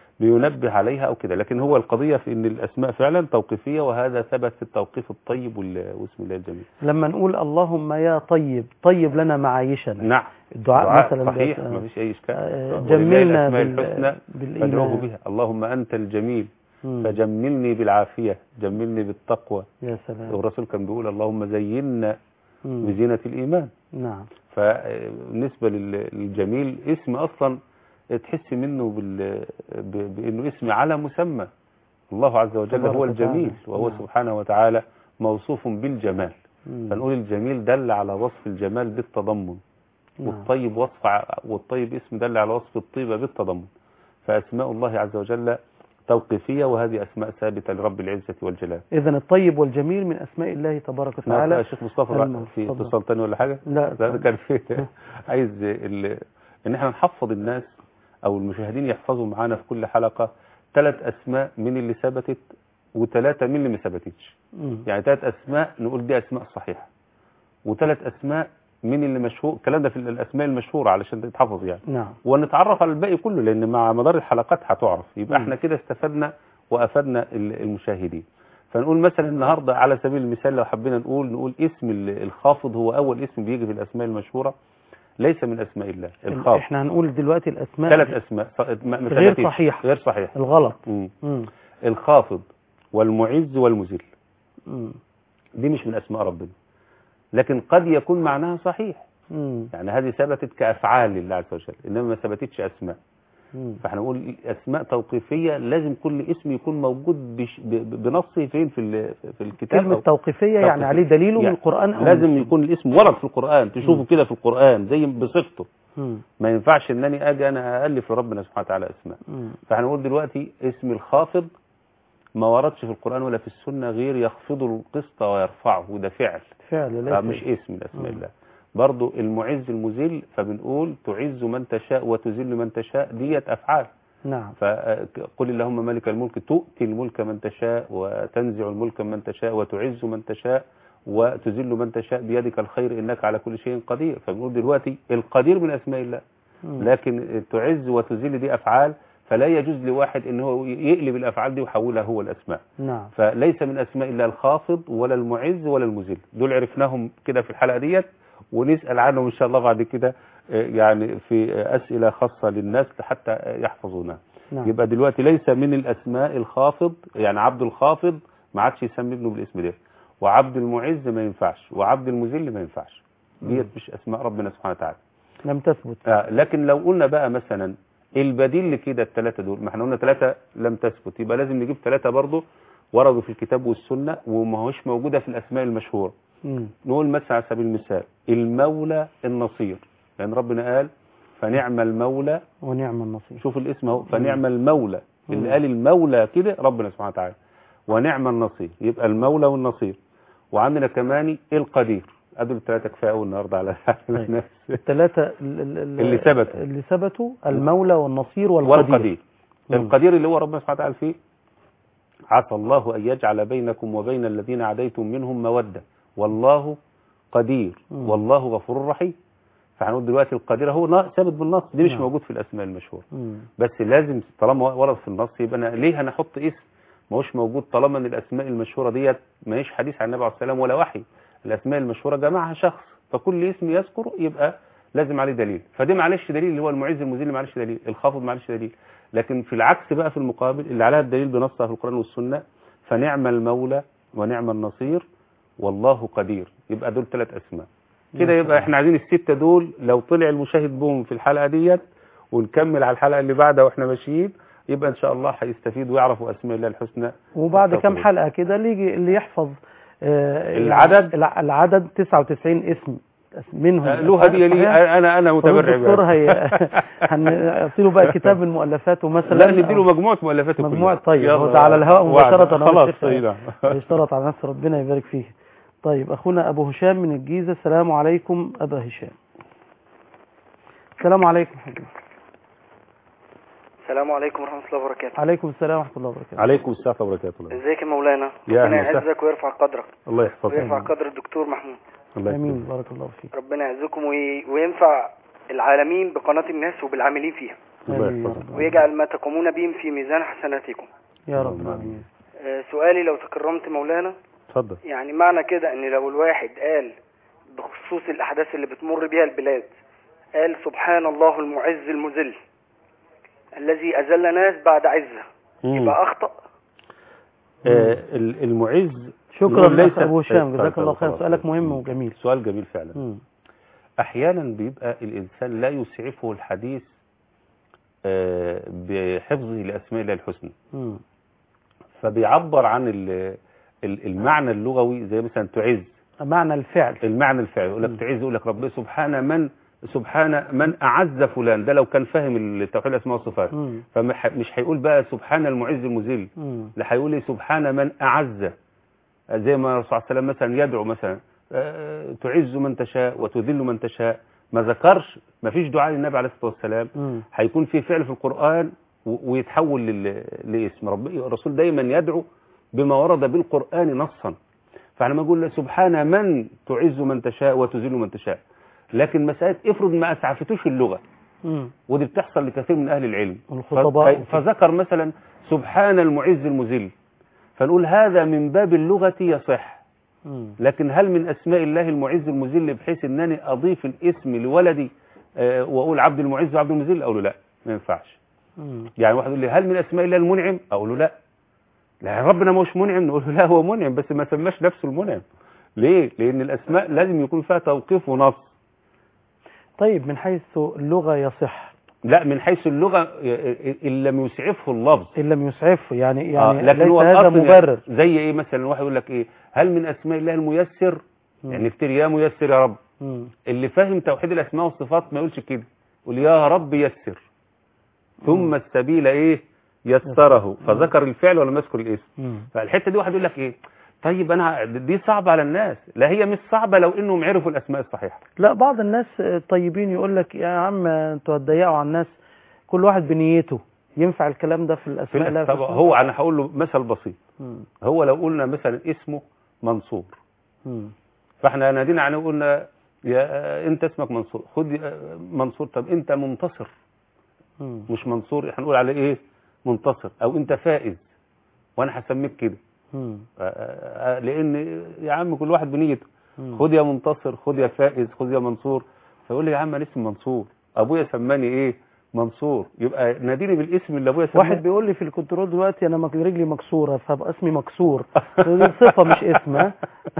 بينبه عليها أو كده لكن هو القضية في أن الأسماء فعلا توقيفية وهذا ثبت في التوقيف الطيب وال- واسم الله الجميل لما نقول اللهم يا طيب طيب لنا معايشنا نعم الدعاء دعاء مثلا صحيح ده- ما فيش أي إشكال آه، ولله جملنا الأسماء بال- الحسنى بالإيمان. فادعوه بها اللهم أنت الجميل مم. فجملني بالعافية جملني بالتقوى يا سلام والرسول كان بيقول اللهم زينا مم. بزينة الإيمان نعم فبالنسبة لل- للجميل اسم أصلا تحس منه بال... ب- بأنه اسم على مسمى الله عز وجل تبارك هو وتعالى. الجميل وهو نعم. سبحانه وتعالى موصوف بالجمال مم. فنقول الجميل دل على وصف الجمال بالتضمن نعم. والطيب وصف ع- والطيب اسم دل على وصف الطيبة بالتضمن فأسماء الله عز وجل توقيفية وهذه أسماء ثابتة لرب العزة والجلال إذا الطيب والجميل من أسماء الله تبارك ما وتعالى يا شيخ مصطفى الم- في اتفضل. اتصال تاني ولا حاجة لا لا ده اتفضل. كان في عايز ال... ان احنا نحفظ الناس او المشاهدين يحفظوا معانا في كل حلقة ثلاث اسماء من اللي ثبتت وثلاثة من اللي ما ثبتتش مم. يعني ثلاث اسماء نقول دي اسماء صحيحة وثلاث اسماء من اللي مشهور الكلام ده في الاسماء المشهورة علشان تتحفظ يعني نعم ونتعرف على الباقي كله لان مع مدار الحلقات هتعرف يبقى مم. احنا كده استفدنا وافدنا ال- المشاهدين فنقول مثلا النهارده على سبيل المثال لو حبينا نقول نقول اسم ال- الخافض هو اول اسم بيجي في الاسماء المشهوره ليس من اسماء الله الخافض احنا هنقول دلوقتي الأسماء ثلاث اسماء ص- ما- ما غير ثبتتش. صحيح. غير صحيح الغلط مم. مم. الخافض والمعز والمذل مم. دي مش من اسماء ربنا لكن قد يكون معناها صحيح مم. يعني هذه ثبتت كافعال لله عز وجل انما ما ثبتتش اسماء مم. فاحنا نقول اسماء توقيفيه لازم كل اسم يكون موجود بش ب- ب- بنصه فين في ال- في الكتاب كلمة أو توقيفية يعني توقيفية. عليه دليله من يعني القرآن أو لازم من- يكون الاسم ورد في القران تشوفه كده في القران زي بصيغته مم. ما ينفعش انني اجي انا الف لربنا سبحانه وتعالى اسماء مم. فاحنا نقول دلوقتي اسم الخافض ما وردش في القران ولا في السنه غير يخفض القسط ويرفعه وده فعل فعل ليس فمش اسم من اسماء مم. الله برضو المعز المذل فبنقول تعز من تشاء وتذل من تشاء ديت افعال نعم فقل اللهم مالك الملك تؤتي الملك من تشاء وتنزع الملك من تشاء وتعز من تشاء وتذل من تشاء بيدك الخير انك على كل شيء قدير فبنقول دلوقتي القدير من اسماء الله مم. لكن تعز وتذل دي افعال فلا يجوز لواحد ان هو يقلب الافعال دي ويحولها هو الاسماء نعم فليس من اسماء الله الخافض ولا المعز ولا المذل دول عرفناهم كده في الحلقه ديت ونسال عنهم ان شاء الله بعد كده آه، يعني في آه، اسئله خاصه للناس حتى آه، يحفظونها نعم يبقى دلوقتي ليس من الاسماء الخافض يعني عبد الخافض ما عادش يسمي ابنه بالاسم ده وعبد المعز ما ينفعش وعبد المذل ما ينفعش ديت مش اسماء ربنا سبحانه وتعالى لم تثبت آه لكن لو قلنا بقى مثلا البديل لكده الثلاثه دول ما احنا قلنا ثلاثه لم تثبت يبقى لازم نجيب ثلاثه برضه وردوا في الكتاب والسنه وما هوش موجوده في الاسماء المشهوره مم. نقول مثلا على سبيل المثال المولى النصير لان ربنا قال فنعم المولى ونعم النصير شوف الاسم اهو فنعم المولى اللي مم. قال المولى كده ربنا سبحانه وتعالى ونعم النصير يبقى المولى والنصير وعندنا كمان القدير ادول الثلاثه كفايه قوي النهارده على الناس الثلاثة ال- ال- ال- اللي ثبتوا. اللي ثبتوا المولى والنصير والقدير والقدير مم. القدير اللي هو ربنا سبحانه وتعالى فيه عسى الله أن يجعل بينكم وبين الذين عاديتم منهم مودة والله قدير مم. والله غفور رحيم فهنقول دلوقتي القدير هو نا- ثابت بالنص دي مش نعم. موجود في الأسماء المشهورة مم. بس لازم طالما ورد في النص يبقى أنا ليه أنا أحط اسم ما هوش موجود طالما ان الاسماء المشهوره ديت ما هيش حديث عن النبي عليه السلام ولا وحي الاسماء المشهوره جمعها شخص فكل اسم يذكر يبقى لازم عليه دليل فدي معلش دليل اللي هو المعز المذل معلش دليل الخافض معلش دليل لكن في العكس بقى في المقابل اللي عليها الدليل بنصها في القران والسنه فنعم المولى ونعم النصير والله قدير يبقى دول ثلاث اسماء كده يبقى احنا عايزين الستة دول لو طلع المشاهد بهم في الحلقة ديت ونكمل على الحلقة اللي بعدها واحنا ماشيين يبقى ان شاء الله هيستفيد ويعرفوا اسماء الله الحسنى وبعد كام بالتوفيق. حلقة كده اللي يجي اللي يحفظ آه، العدد؟ الع- العدد 99 اسم منهم له هدية لي صحيح؟ انا انا متبرع الدكتور بها. هي هنعطي له بقى كتاب من مؤلفاته مثلا لا نديله مجموعة مؤلفاته مجموعة كلها. طيب يلا. هو ده على الهواء وعد. مباشرة أهو خلاص الشيخ طيب نعم. اشترط على نفسه ربنا يبارك فيه طيب أخونا أبو هشام من الجيزة السلام عليكم أبا هشام السلام عليكم حبيبي. السلام عليكم ورحمة الله وبركاته عليكم السلام ورحمة الله وبركاته عليكم السلام وبركاته الله. ازيك يا مولانا يا ربنا أهلا وسهلا. يعزك ويرفع قدرك الله يحفظك ويرفع قدر الدكتور محمود الله آمين يكرمك. بارك الله فيك ربنا يعزكم وي... وينفع العالمين بقناة الناس وبالعاملين فيها الله آمين يا يحفظك. رب ويجعل ما تقومون بهم في ميزان حسناتكم يا رب اللهم العالمين آه، سؤالي لو تكرمت مولانا اتفضل يعني معنى كده ان لو الواحد قال بخصوص الاحداث اللي بتمر بها البلاد قال سبحان الله المعز المذل الذي اذل ناس بعد عزه مم. يبقى اخطأ آه، ال- المعز شكرا نقول لك ليس- أبو هشام طيب، جزاك طيب، الله خير خلاص. سؤالك مهم وجميل سؤال جميل فعلا مم. احيانا بيبقى الانسان لا يسعفه الحديث آه، بحفظه لاسماء الله الحسنى مم. فبيعبر عن ال- ال- المعنى اللغوي زي مثلا تعز معنى الفعل المعنى الفعلي يقول لك تعز يقول لك ربنا سبحان من سبحان من اعز فلان ده لو كان فاهم التوحيد الاسماء والصفات مم. فمش هيقول بقى سبحان المعز المذل مم. لا هيقول لي سبحان من أعز زي ما الرسول صلى الله عليه وسلم مثلا يدعو مثلا آه، تعز من تشاء وتذل من تشاء ما ذكرش ما فيش دعاء للنبي عليه الصلاة والسلام مم. هيكون في فعل في القرآن و- ويتحول لل- لاسم رب الرسول دايما يدعو بما ورد بالقرآن نصا فاحنا ما نقول سبحان من تعز من تشاء وتذل من تشاء لكن مسألة افرض ما أسعفتوش اللغة مم. ودي بتحصل لكثير من أهل العلم الخطباء. ف- فذكر مثلا سبحان المعز المذل فنقول هذا من باب اللغة يصح مم. لكن هل من أسماء الله المعز المذل بحيث أنني أضيف الاسم لولدي آه، وأقول عبد المعز وعبد المذل أقول له لا ما ينفعش مم. يعني واحد يقول لي هل من أسماء الله المنعم أقول له لا لا ربنا مش منعم نقول له لا هو منعم بس ما سماش نفسه المنعم ليه لأن الأسماء لازم يكون فيها توقيف ونص طيب من حيث اللغة يصح لا من حيث اللغة إن لم يسعفه اللفظ إن لم يسعفه يعني آه، يعني لكن ليس هو هذا الأصل يعني مبرر زي ايه مثلا واحد يقول لك ايه هل من اسماء الله الميسر مم. يعني افتر يا ميسر يا رب مم. اللي فاهم توحيد الاسماء والصفات ما يقولش كده يقول يا رب يسر ثم السبيل ايه يسره فذكر الفعل ولا يذكر الاسم مم. فالحته دي واحد يقول لك ايه طيب انا دي صعبه على الناس لا هي مش صعبه لو انهم عرفوا الاسماء الصحيحه لا بعض الناس طيبين يقول لك يا عم انتوا هتضيقوا على الناس كل واحد بنيته ينفع الكلام ده في في الاسماء لا الأس- في طب الاسماء؟ هو انا هقول له مثل بسيط مم. هو لو قلنا مثلا اسمه منصور مم. فاحنا نادينا عليه وقلنا يا انت اسمك منصور خد يا منصور طب انت منتصر مم. مش منصور هنقول عليه ايه منتصر او انت فائز وانا هسميك كده مم. آه، آه، لان يا عم كل واحد بنيته مم. خد يا منتصر خد يا فائز خد يا منصور فيقول لي يا عم انا اسمي منصور ابويا سماني ايه منصور يبقى ناديني بالاسم اللي ابويا سماني واحد بيقول لي في الكنترول دلوقتي انا مك- رجلي مكسوره فابقى اسمي مكسور دي صفه مش اسم ها؟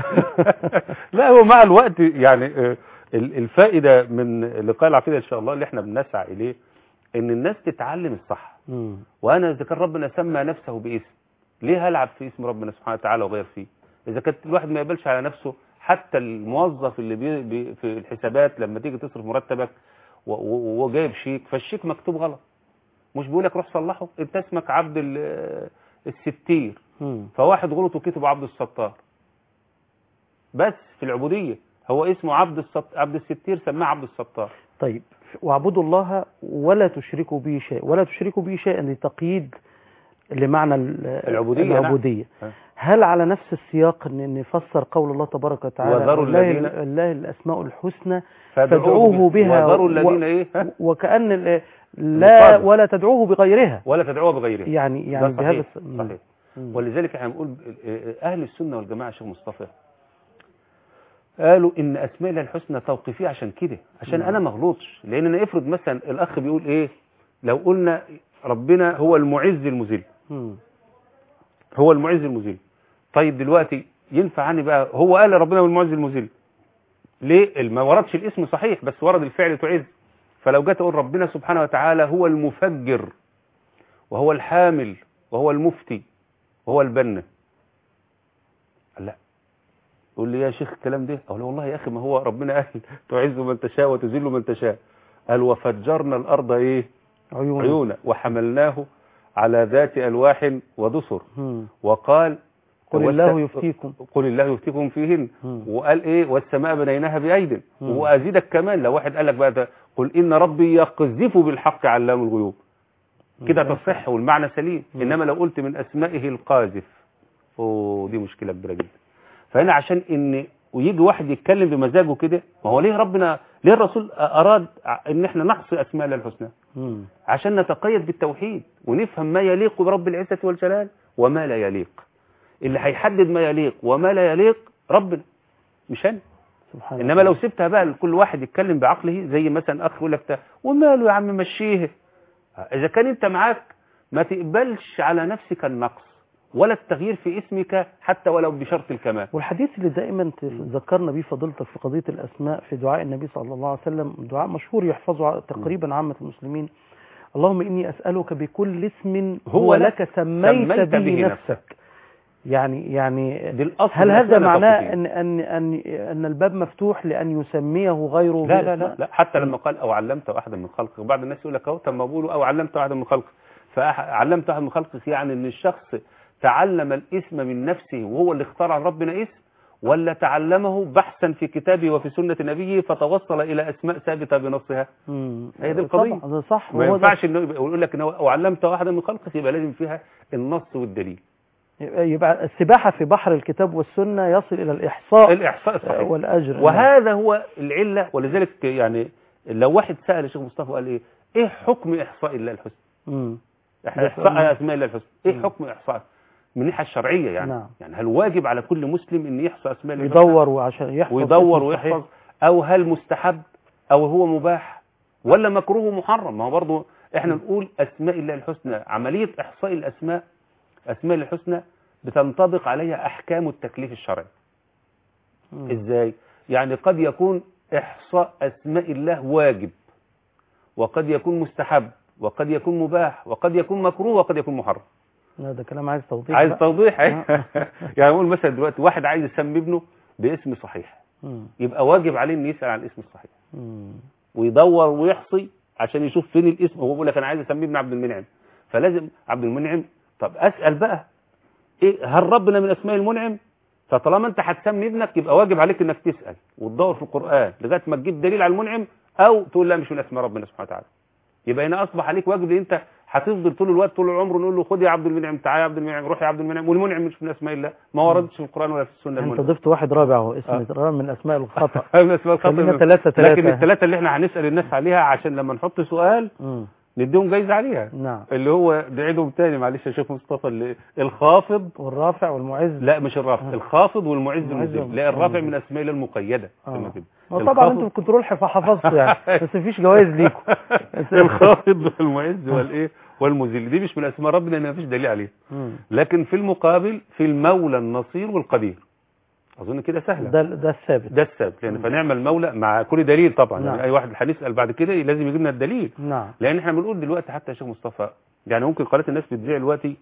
لا هو مع الوقت يعني آه، ال- الفائدة من لقاء العقيدة إن شاء الله اللي احنا بنسعى إليه إن الناس تتعلم الصح مم. وأنا إذا كان ربنا سمى نفسه باسم ليه هلعب في اسم ربنا سبحانه وتعالى وغير فيه إذا كانت الواحد ما يقبلش على نفسه حتى الموظف اللي بي بي في الحسابات لما تيجي تصرف مرتبك و- و- وهو جايب شيك فالشيك مكتوب غلط مش بيقول لك روح صلحه انت اسمك عبد ال- الستير مم. فواحد غلط وكتب عبد الستار بس في العبودية هو اسمه عبد الست... عبد الستير سماه عبد الستار طيب واعبدوا الله ولا تشركوا به شيء ولا تشركوا به شيئا دي تقييد لمعنى ال- العبودية، نعم. العبودية ها. هل على نفس السياق ان نفسر قول الله تبارك وتعالى وذروا الله الذين- الله الاسماء الحسنى فادعوه فادعوه بها وذروا و- الذين ايه ها؟ وكأن ال- لا مقابل. ولا تدعوه بغيرها ولا تدعوه بغيره يعني ده يعني صحيح. بهذا الس- مم. صحيح مم. ولذلك احنا بنقول اهل السنه والجماعه يا شيخ مصطفى قالوا ان اسماء الله الحسنى توقيفيه عشان كده عشان مم. انا ما اغلطش لان انا افرض مثلا الاخ بيقول ايه لو قلنا ربنا هو المعز المذل مم. هو المعز المذل طيب دلوقتي ينفع عني بقى هو قال ربنا هو المعز المذل ليه ما وردش الاسم صحيح بس ورد الفعل تعز فلو جيت اقول ربنا سبحانه وتعالى هو المفجر وهو الحامل وهو المفتي وهو البنا قال لا يقول لي يا شيخ الكلام ده اقول له والله يا اخي ما هو ربنا قال تعز من تشاء وتذل من تشاء قال وفجرنا الارض ايه عيون عيونا وحملناه على ذات الواح ودسر مم. وقال قل والس- الله يفتيكم قل الله يفتيكم فيهن مم. وقال ايه والسماء بنيناها بايد مم. وازيدك كمان لو واحد قال لك بقى ده قل ان ربي يقذف بالحق علام الغيوب كده مم. تصح والمعنى سليم مم. انما لو قلت من اسمائه القاذف اوه دي مشكله كبيره جدا فهنا عشان ان ويجي واحد يتكلم بمزاجه كده ما هو ليه ربنا ليه الرسول اراد ان احنا نحصي اسماء الله الحسنى مم. عشان نتقيد بالتوحيد ونفهم ما يليق برب العزة والجلال وما لا يليق اللي هيحدد ما يليق وما لا يليق ربنا مش انا سبحان انما الله. لو سبتها بقى لكل واحد يتكلم بعقله زي مثلا اخ يقول لك ده وماله يا عم مشيه اذا كان انت معاك ما تقبلش على نفسك النقص ولا التغيير في اسمك حتى ولو بشرط الكمال والحديث اللي دائما تذكرنا بيه فضيلتك في قضية الأسماء في دعاء النبي صلى الله عليه وسلم دعاء مشهور يحفظه تقريبا عامة المسلمين اللهم إني أسألك بكل اسم هو هو لك سميت, سميت به, به نفسك يعني يعني دي الأصل هل من هذا أسماء معناه التوقيفية. أن أن أن أن الباب مفتوح لأن يسميه غيره لا لا لا, باسماء؟ لا حتى لما قال او علمت احدا من خلقك بعض الناس يقول لك اهو طب ما بيقولوا او علمت احدا من خلقك فعلمت احدا من خلقك يعني ان الشخص تعلم الاسم من نفسه وهو اللي اختار عن ربنا اسم ولا تعلمه بحثا في كتابه وفي سنة نبيه فتوصل إلى أسماء ثابتة بنصها مم. هي دي القضية. طبعا ده صح ما وهو ده- ينفعش انه يبقى يقول لك انه او علمت واحدا من خلقك يبقى لازم فيها النص والدليل يبقى السباحة في بحر الكتاب والسنة يصل إلى الإحصاء الإحصاء الصحيح والأجر وهذا هو العلة ولذلك يعني لو واحد سأل الشيخ مصطفى قال ايه ايه حكم إحصاء الله الحسنى مم. إحصاء أسماء الله الحسنى إيه مم. حكم إحصاء من الناحية الشرعية يعني نعم. يعني هل واجب على كل مسلم ان يحصى أسماء الله الحسنى يدور وعشان يحفظ ويدور اسمه صحيح. ويحفظ أو هل مستحب أو هو مباح ولا مكروه ومحرم ما هو برضه احنا نقول أسماء الله الحسنى عملية إحصاء الأسماء أسماء الله الحسنى بتنطبق عليها أحكام التكليف الشرعي مم. ازاي يعني قد يكون احصاء اسماء الله واجب وقد يكون مستحب وقد يكون مباح وقد يكون مكروه وقد يكون محرم لا ده كلام عايز توضيح عايز بقى. توضيح آه. يعني نقول مثلا دلوقتي واحد عايز يسمي ابنه باسم صحيح مم. يبقى واجب عليه انه يسال عن الاسم الصحيح مم. ويدور ويحصي عشان يشوف فين الاسم هو بيقول لك انا عايز اسميه ابن عبد المنعم فلازم عبد المنعم طب اسال بقى ايه هل ربنا من اسماء المنعم فطالما انت هتسمي ابنك يبقى واجب عليك انك تسال وتدور في القران لغايه ما تجيب دليل على المنعم او تقول لا مش من اسماء ربنا سبحانه وتعالى يبقى هنا اصبح عليك واجب لان انت هتفضل طول الوقت طول العمر نقول له خد يا عبد المنعم تعالى يا عبد المنعم روح يا عبد المنعم والمنعم مش من اسماء الله ما وردش في القران ولا في السنه انت المنعم ضفت واحد رابع اهو اسم آه. رابع من اسماء الخطا من اسماء الخطأ خلينا ثلاثة ثلاثة لكن الثلاثه اللي احنا هنسال الناس عليها عشان لما نحط سؤال مم. نديهم جايزه عليها نعم اللي هو نعيدهم تاني معلش يا شيخ مصطفى اللي الخافض والرافع والمعز لا مش الرافع آه. الخافض والمعز المعز المذل لا الرافع والمذل. من اسماء الله المقيده آه. كما كده طبعا الخافض- انتوا الكنترول حف- حفظتوا يعني بس مفيش جوائز ليكم الخافض والمعز والايه والمذل دي مش من اسماء ربنا لان مفيش دليل عليها مم. لكن في المقابل في المولى النصير والقدير اظن كده سهله ده ده الثابت ده السبب لان فنعمل المولى مع كل دليل طبعا نعم. يعني اي واحد هنسال بعد كده لازم يجيب لنا الدليل نعم لان احنا بنقول دلوقتي حتى يا شيخ مصطفى يعني ممكن قناه الناس بتذيع دلوقتي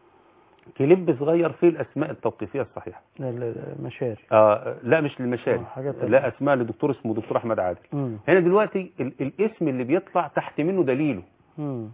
كليب صغير فيه الاسماء التوقيفيه الصحيحه ال- المشاري آه لا مش للمشاري آه، حاجة تانية. لا اسماء لدكتور اسمه دكتور احمد عادل مم. هنا دلوقتي ال الاسم اللي بيطلع تحت منه دليله مم.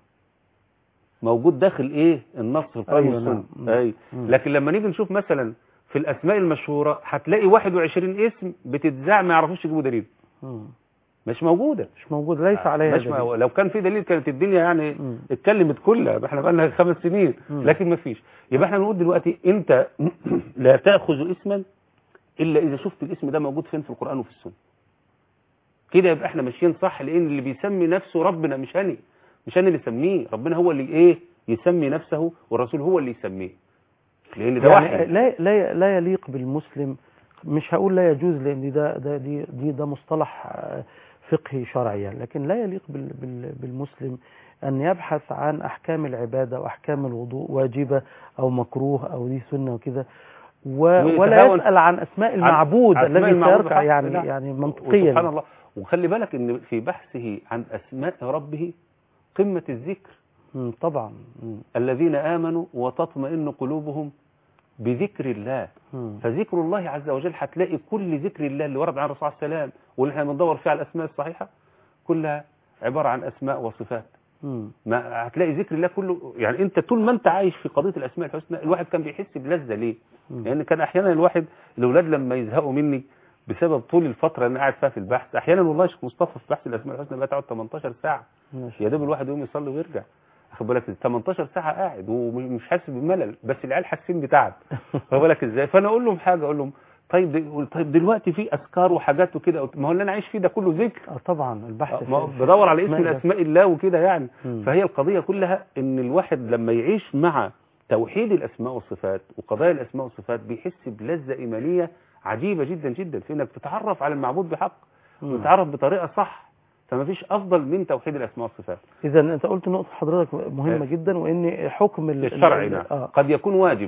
موجود داخل ايه النص في القران أيوة، والسنه نعم. اي مم. لكن لما نيجي نشوف مثلا في الاسماء المشهوره هتلاقي 21 اسم بتتذاع ما يعرفوش يجيبوا دليل مم. مش موجوده مش موجود ليس عليها مش دليل. ما لو كان في دليل كانت الدنيا يعني مم. اتكلمت كلها احنا بقى لنا خمس سنين مم. لكن ما فيش يبقى احنا بنقول دلوقتي انت لا تاخذ اسما الا اذا شفت الاسم ده موجود فين في القران وفي السنه كده يبقى احنا ماشيين صح لان اللي بيسمي نفسه ربنا مش انا مش انا اللي اسميه ربنا هو اللي ايه يسمي نفسه والرسول هو اللي يسميه لان ده يعني وحي لا لا لا يليق بالمسلم مش هقول لا يجوز لان ده ده دي دي ده مصطلح آه، فقهي شرعي يعني لكن لا يليق بال بال بالمسلم ان يبحث عن احكام العباده واحكام الوضوء واجبه او مكروه او دي سنه وكده و- ولا ويتهاون يسال عن اسماء المعبود أسماء الذي المعبود سيركع بحق يعني الله. يعني منطقيا وسبحان يعني. الله وخلي بالك ان في بحثه عن اسماء ربه قمه الذكر مم، طبعا مم، الذين امنوا وتطمئن قلوبهم بذكر الله مم. فذكر الله عز وجل هتلاقي كل ذكر الله اللي ورد عن الرسول صلى الله عليه وسلم واللي احنا بندور فيه على الاسماء الصحيحه كلها عباره عن اسماء وصفات مم. ما هتلاقي ذكر الله كله يعني انت طول ما انت عايش في قضيه الاسماء الحسنى الواحد كان بيحس بلذه ليه؟ مم. لان كان احيانا الواحد الاولاد لما يزهقوا مني بسبب طول الفتره اللي انا قاعد فيها في البحث احيانا والله يا شيخ مصطفى في بحث الاسماء الحسنى بقى تقعد 18 ساعه ماشي. يا دوب الواحد يقوم يصلي ويرجع واخد بالك 18 ساعه قاعد ومش حاسس بملل بس العيال حاسين بتعب واخد بالك ازاي فانا اقول لهم حاجه اقول لهم طيب دي- طيب دلوقتي في اذكار وحاجات وكده قلت ما هو اللي انا عايش فيه ده كله ذكر آه، طبعا البحث ما هو في- بدور على اسم أسماء الله. الاسماء الله وكده يعني مم. فهي القضيه كلها ان الواحد لما يعيش مع توحيد الاسماء والصفات وقضايا الاسماء والصفات بيحس بلذه ايمانيه عجيبه جدا جدا في انك تتعرف على المعبود بحق مم. وتتعرف بطريقه صح فما فيش افضل من توحيد الاسماء والصفات اذا انت قلت نقطه حضرتك مهمه آه. جدا وان حكم ال- الشرعي ال- نعم اه قد يكون واجب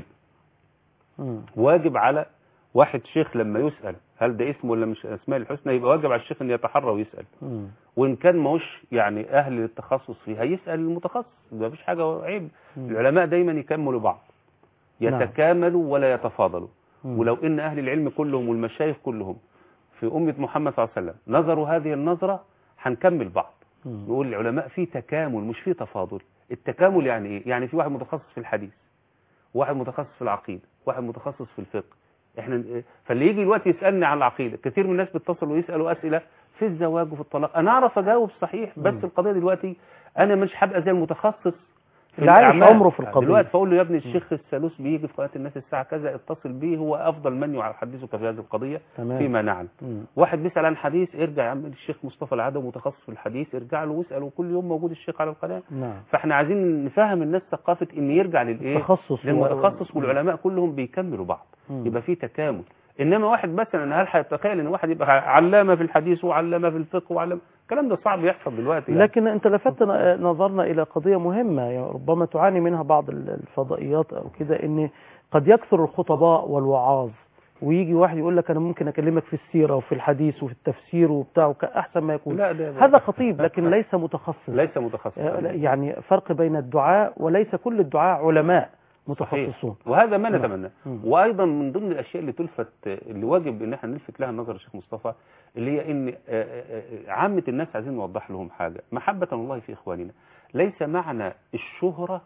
مم. واجب على واحد شيخ لما يسال هل ده اسم ولا مش اسماء الحسنى يبقى واجب على الشيخ ان يتحرى ويسال مم. وان كان ماهوش يعني اهل للتخصص فيه هيسال المتخصص ما فيش حاجه عيب مم. العلماء دايما يكملوا بعض نعم. يتكاملوا ولا يتفاضلوا مم. ولو ان اهل العلم كلهم والمشايخ كلهم في امه محمد صلى الله عليه وسلم نظروا هذه النظره هنكمل بعض مم. نقول العلماء في تكامل مش في تفاضل التكامل يعني ايه يعني في واحد متخصص في الحديث واحد متخصص في العقيده واحد متخصص في الفقه احنا فاللي يجي دلوقتي يسالني عن العقيده كثير من الناس بيتصلوا ويسالوا اسئله في الزواج وفي الطلاق انا اعرف اجاوب صحيح بس مم. القضيه دلوقتي انا مش هبقى زي المتخصص في اللي عايش الأعمال. عمره في القضية. دلوقتي فاقول له يا ابني الشيخ السالوس بيجي في قناه الناس الساعه كذا اتصل بيه هو افضل من يحدثك في هذه القضيه تمام فيما نعلم مم. واحد بيسال عن حديث ارجع يا عم الشيخ مصطفى العدو متخصص في الحديث ارجع له واساله كل يوم موجود الشيخ على القناه نعم فاحنا عايزين نفهم الناس ثقافه ان يرجع للايه تخصص و- للمتخصص والعلماء كلهم بيكملوا بعض مم. يبقى في تكامل انما واحد مثلا هل هيتخيل ان واحد يبقى علامه في الحديث وعلامه في الفقه وعلامه الكلام ده صعب يحصل دلوقتي يعني. لكن انت لفت ن- نظرنا الى قضيه مهمه يعني ربما تعاني منها بعض ال- الفضائيات او كده ان قد يكثر الخطباء والوعاظ ويجي واحد يقول لك انا ممكن اكلمك في السيره وفي الحديث وفي التفسير وبتاع وك- احسن ما يكون لا ده هذا خطيب لكن ليس متخصص ليس متخصص آه، يعني فرق بين الدعاء وليس كل الدعاء علماء صحيح. متخصصون وهذا ما نعم. نتمناه مم. وايضا من ضمن الاشياء اللي تلفت اللي واجب ان احنا نلفت لها النظر يا شيخ مصطفى اللي هي ان آه، آه، آه، عامه الناس عايزين نوضح لهم حاجه محبه الله في اخواننا ليس معنى الشهره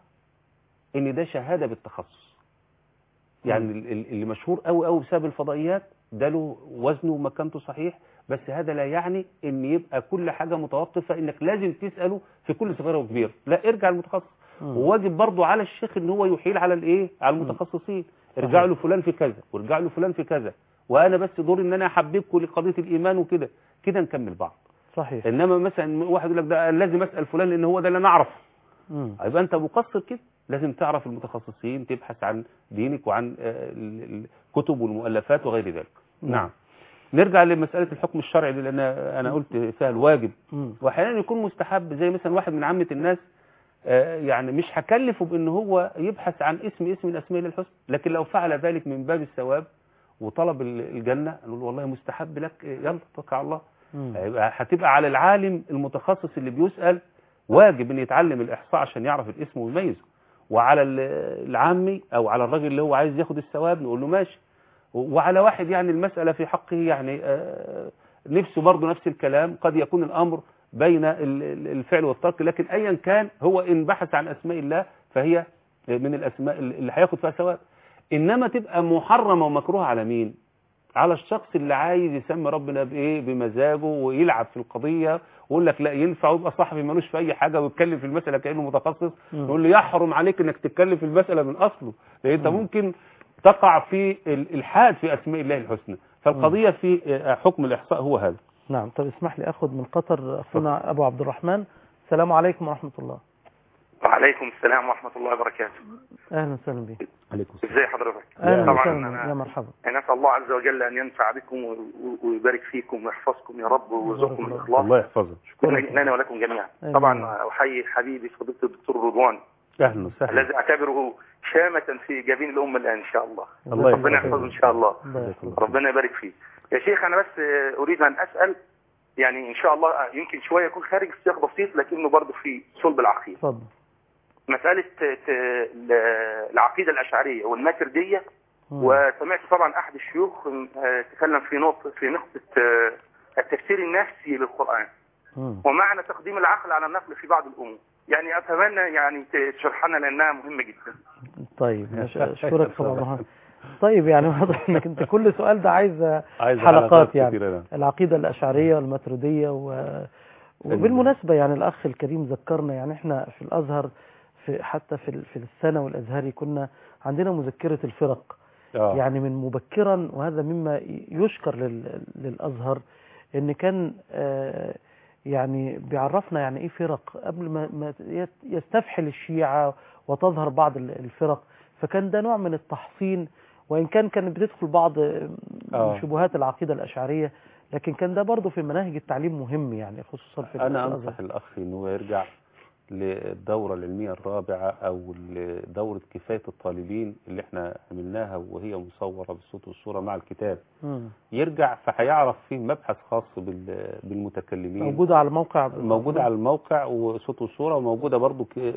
ان ده شهاده بالتخصص يعني ال- ال- اللي مشهور قوي قوي بسبب الفضائيات ده له وزنه ومكانته صحيح بس هذا لا يعني ان يبقى كل حاجه متوقفه انك لازم تساله في كل صغيره وكبيره لا ارجع للمتخصص مم. وواجب برضه على الشيخ ان هو يحيل على الايه على المتخصصين ارجعوا له فلان في كذا وارجعوا له فلان في كذا وانا بس دوري ان انا احببكم لقضيه الايمان وكده كده نكمل بعض صحيح انما مثلا واحد يقول لك ده أنا لازم اسال فلان لان هو ده اللي انا اعرفه مم. يبقى انت مقصر كده لازم تعرف المتخصصين تبحث عن دينك وعن آه، ال- الكتب والمؤلفات وغير ذلك نعم. نعم نرجع لمساله الحكم الشرعي دي لان انا قلت فيها الواجب مم. واحيانا يكون مستحب زي مثلا واحد من عامه الناس آه، يعني مش هكلفه بان هو يبحث عن اسم اسم من اسماء الله الحسنى لكن لو فعل ذلك من باب الثواب وطلب ال- الجنه نقول والله مستحب لك آه، يلا توكل على الله مم. هيبقى هتبقى على العالم المتخصص اللي بيسأل واجب ان يتعلم الاحصاء عشان يعرف الاسم ويميزه وعلى ال- العامي او على الراجل اللي هو عايز ياخد الثواب نقول له ماشي وعلى واحد يعني المسألة في حقه يعني آه، نفسه برضه نفس الكلام قد يكون الامر بين ال- ال- الفعل والترك لكن ايا كان هو ان بحث عن اسماء الله فهي من الاسماء اللي هياخد فيها ثواب انما تبقى محرمه ومكروهه على مين على الشخص اللي عايز يسمي ربنا بايه بمزاجه ويلعب في القضيه ويقول لك لا ينفع ويبقى صاحبي ملوش في اي حاجه ويتكلم في المساله كانه متخصص مم. نقول له يحرم عليك انك تتكلم في المساله من اصله لان انت ممكن تقع في الالحاد في اسماء الله الحسنى فالقضيه في آه، حكم الاحصاء هو هذا نعم طب اسمح لي اخذ من قطر اخونا ابو عبد الرحمن السلام عليكم ورحمه الله وعليكم السلام ورحمة الله وبركاته اهلا وسهلا بك عليكم السلام ازي حضرتك اهلا طبعا وسهلا أنا يا مرحبا نسأل الله عز وجل أن ينفع بكم و- و- ويبارك فيكم ويحفظكم يا رب ويرزقكم الله. الإخلاص الله يحفظك لنا ولكم جميعا آمين. طبعا أحيي حبيبي فضيلة الدكتور رضوان اهلا وسهلا الذي أعتبره شامة في جبين الأمة الآن إن شاء الله الله ربنا يحفظك. يحفظه إن شاء الله الله يحفظك. ربنا يبارك فيه يا شيخ أنا بس آه، أريد أن أسأل يعني إن شاء الله آه، يمكن شوية يكون خارج السياق بسيط لكنه برضه في صلب العقيدة اتفضل مسألة آه، ت- ال- العقيدة الأشعرية والماتردية مم. وسمعت طبعا احد الشيوخ آه، تكلم في نقطه في نقطه آه، التفسير النفسي للقران مم. ومعنى تقديم العقل على النقل في بعض الامور يعني اتمنى يعني تشرح لنا لانها مهمه جدا طيب مش- اشكرك طبعا محمد. طيب يعني واضح انك انت كل سؤال ده عايز عايز حلقات يعني كتيرة نعم. العقيدة الأشعرية والماتريدية و... وبالمناسبة يعني الأخ الكريم ذكرنا يعني احنا في الأزهر في حتى في ال- في الثانوي الأزهري كنا عندنا مذكرة الفرق آه. يعني من مبكرا وهذا مما يشكر لل... للأزهر إن كان آه، يعني بيعرفنا يعني إيه فرق قبل ما ما يت- يستفحل الشيعة وتظهر بعض ال- الفرق فكان ده نوع من التحصين وإن كان كانت بتدخل بعض آه. شبهات العقيدة الأشعرية لكن كان ده برضه في مناهج التعليم مهم يعني خصوصا في انا الأزهر. انصح الاخ انه يرجع للدوره العلميه الرابعه او دوره كفايه الطالبين اللي احنا عملناها وهي مصوره بالصوت والصوره مع الكتاب مم. يرجع فهيعرف فيه مبحث خاص بال- بالمتكلمين موجودة على الموقع موجودة على الموقع وصوت وصورة وموجودة برضو ك-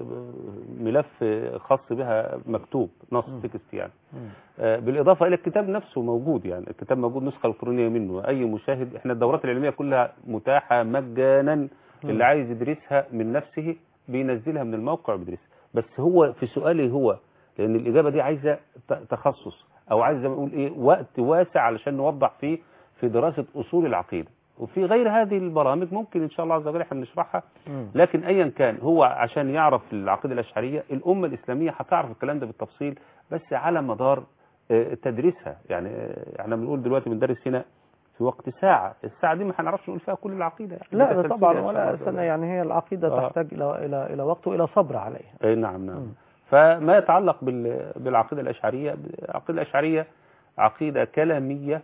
ملف خاص بها مكتوب نص مم. تكست يعني مم. آه، بالإضافة إلى الكتاب نفسه موجود يعني الكتاب موجود نسخة إلكترونية منه أي مشاهد إحنا الدورات العلمية كلها متاحة مجانا اللي عايز يدرسها من نفسه بينزلها من الموقع وبيدرسها بس هو في سؤالي هو لأن الإجابة دي عايزة ت- تخصص أو عايزة زي ما نقول إيه وقت واسع علشان نوضح فيه في دراسة أصول العقيدة وفي غير هذه البرامج ممكن إن شاء الله عز وجل احنا نشرحها مم. لكن ايا كان هو عشان يعرف العقيده الاشعريه الامه الاسلاميه هتعرف الكلام ده بالتفصيل بس على مدار آه، تدريسها يعني آه، احنا بنقول دلوقتي بندرس هنا في وقت ساعه الساعه دي ما هنعرفش نقول فيها كل العقيده يعني لا ده ده طبعا تسلسل ولا إن شاء الله. سنة يعني هي العقيدة آه. تحتاج إلى إلى إلى وقت وإلى صبر عليها اي نعم نعم مم. فما يتعلق بال- بالعقيده الاشعريه العقيده الاشعريه عقيده كلاميه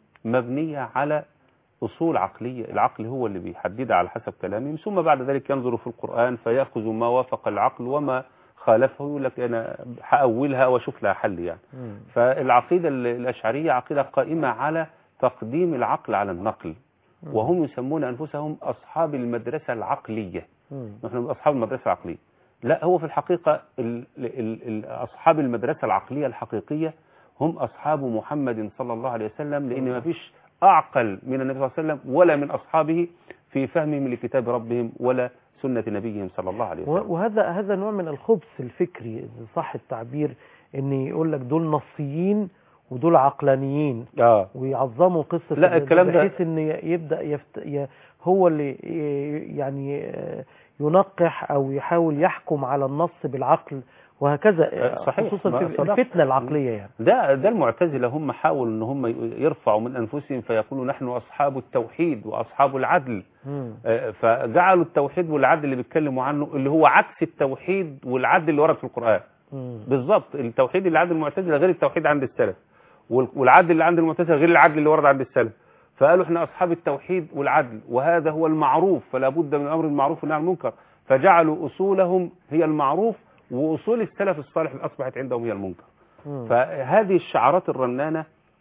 مبنيه على اصول عقليه العقل هو اللي بيحددها على حسب كلامهم ثم بعد ذلك ينظر في القران فياخذ ما وافق العقل وما خالفه يقول لك انا هاولها واشوف لها حل يعني مم. فالعقيده ال- الاشعريه عقيده قائمه على تقديم العقل على النقل وهم يسمون انفسهم اصحاب المدرسه العقليه مم. نحن من أصحاب المدرسة العقلية لا هو في الحقيقة ال ال ال أصحاب المدرسة العقلية الحقيقية هم أصحاب محمد صلى الله عليه وسلم لأن ما فيش أعقل من النبي صلى الله عليه وسلم ولا من أصحابه في فهمهم لكتاب ربهم ولا سنة نبيهم صلى الله عليه وسلم و- وهذا هذا نوع من الخبث الفكري إذا صح التعبير ان يقول لك دول نصيين ودول عقلانيين آه ويعظموا قصة لا، ال- الكلام ده- بحيث ان ي- يبدأ يفت... ي... هو اللي ي- يعني آه، ينقح او يحاول يحكم على النص بالعقل وهكذا آه، صحيح. خصوصا ما في صدقت. الفتنة العقلية يعني ده ده المعتزلة هم حاولوا ان هم يرفعوا من انفسهم فيقولوا نحن اصحاب التوحيد واصحاب العدل مم. آه، فجعلوا التوحيد والعدل اللي بيتكلموا عنه اللي هو عكس التوحيد والعدل اللي ورد في القرآن مم. بالظبط التوحيد اللي عند المعتزله غير التوحيد عند السلف وال- والعدل اللي عند المعتزله غير العدل اللي ورد عند السلف فقالوا احنا اصحاب التوحيد والعدل وهذا هو المعروف فلا بد من امر المعروف والنهي عن المنكر فجعلوا اصولهم هي المعروف واصول السلف الصالح اللي اصبحت عندهم هي المنكر مم. فهذه الشعارات الرنانه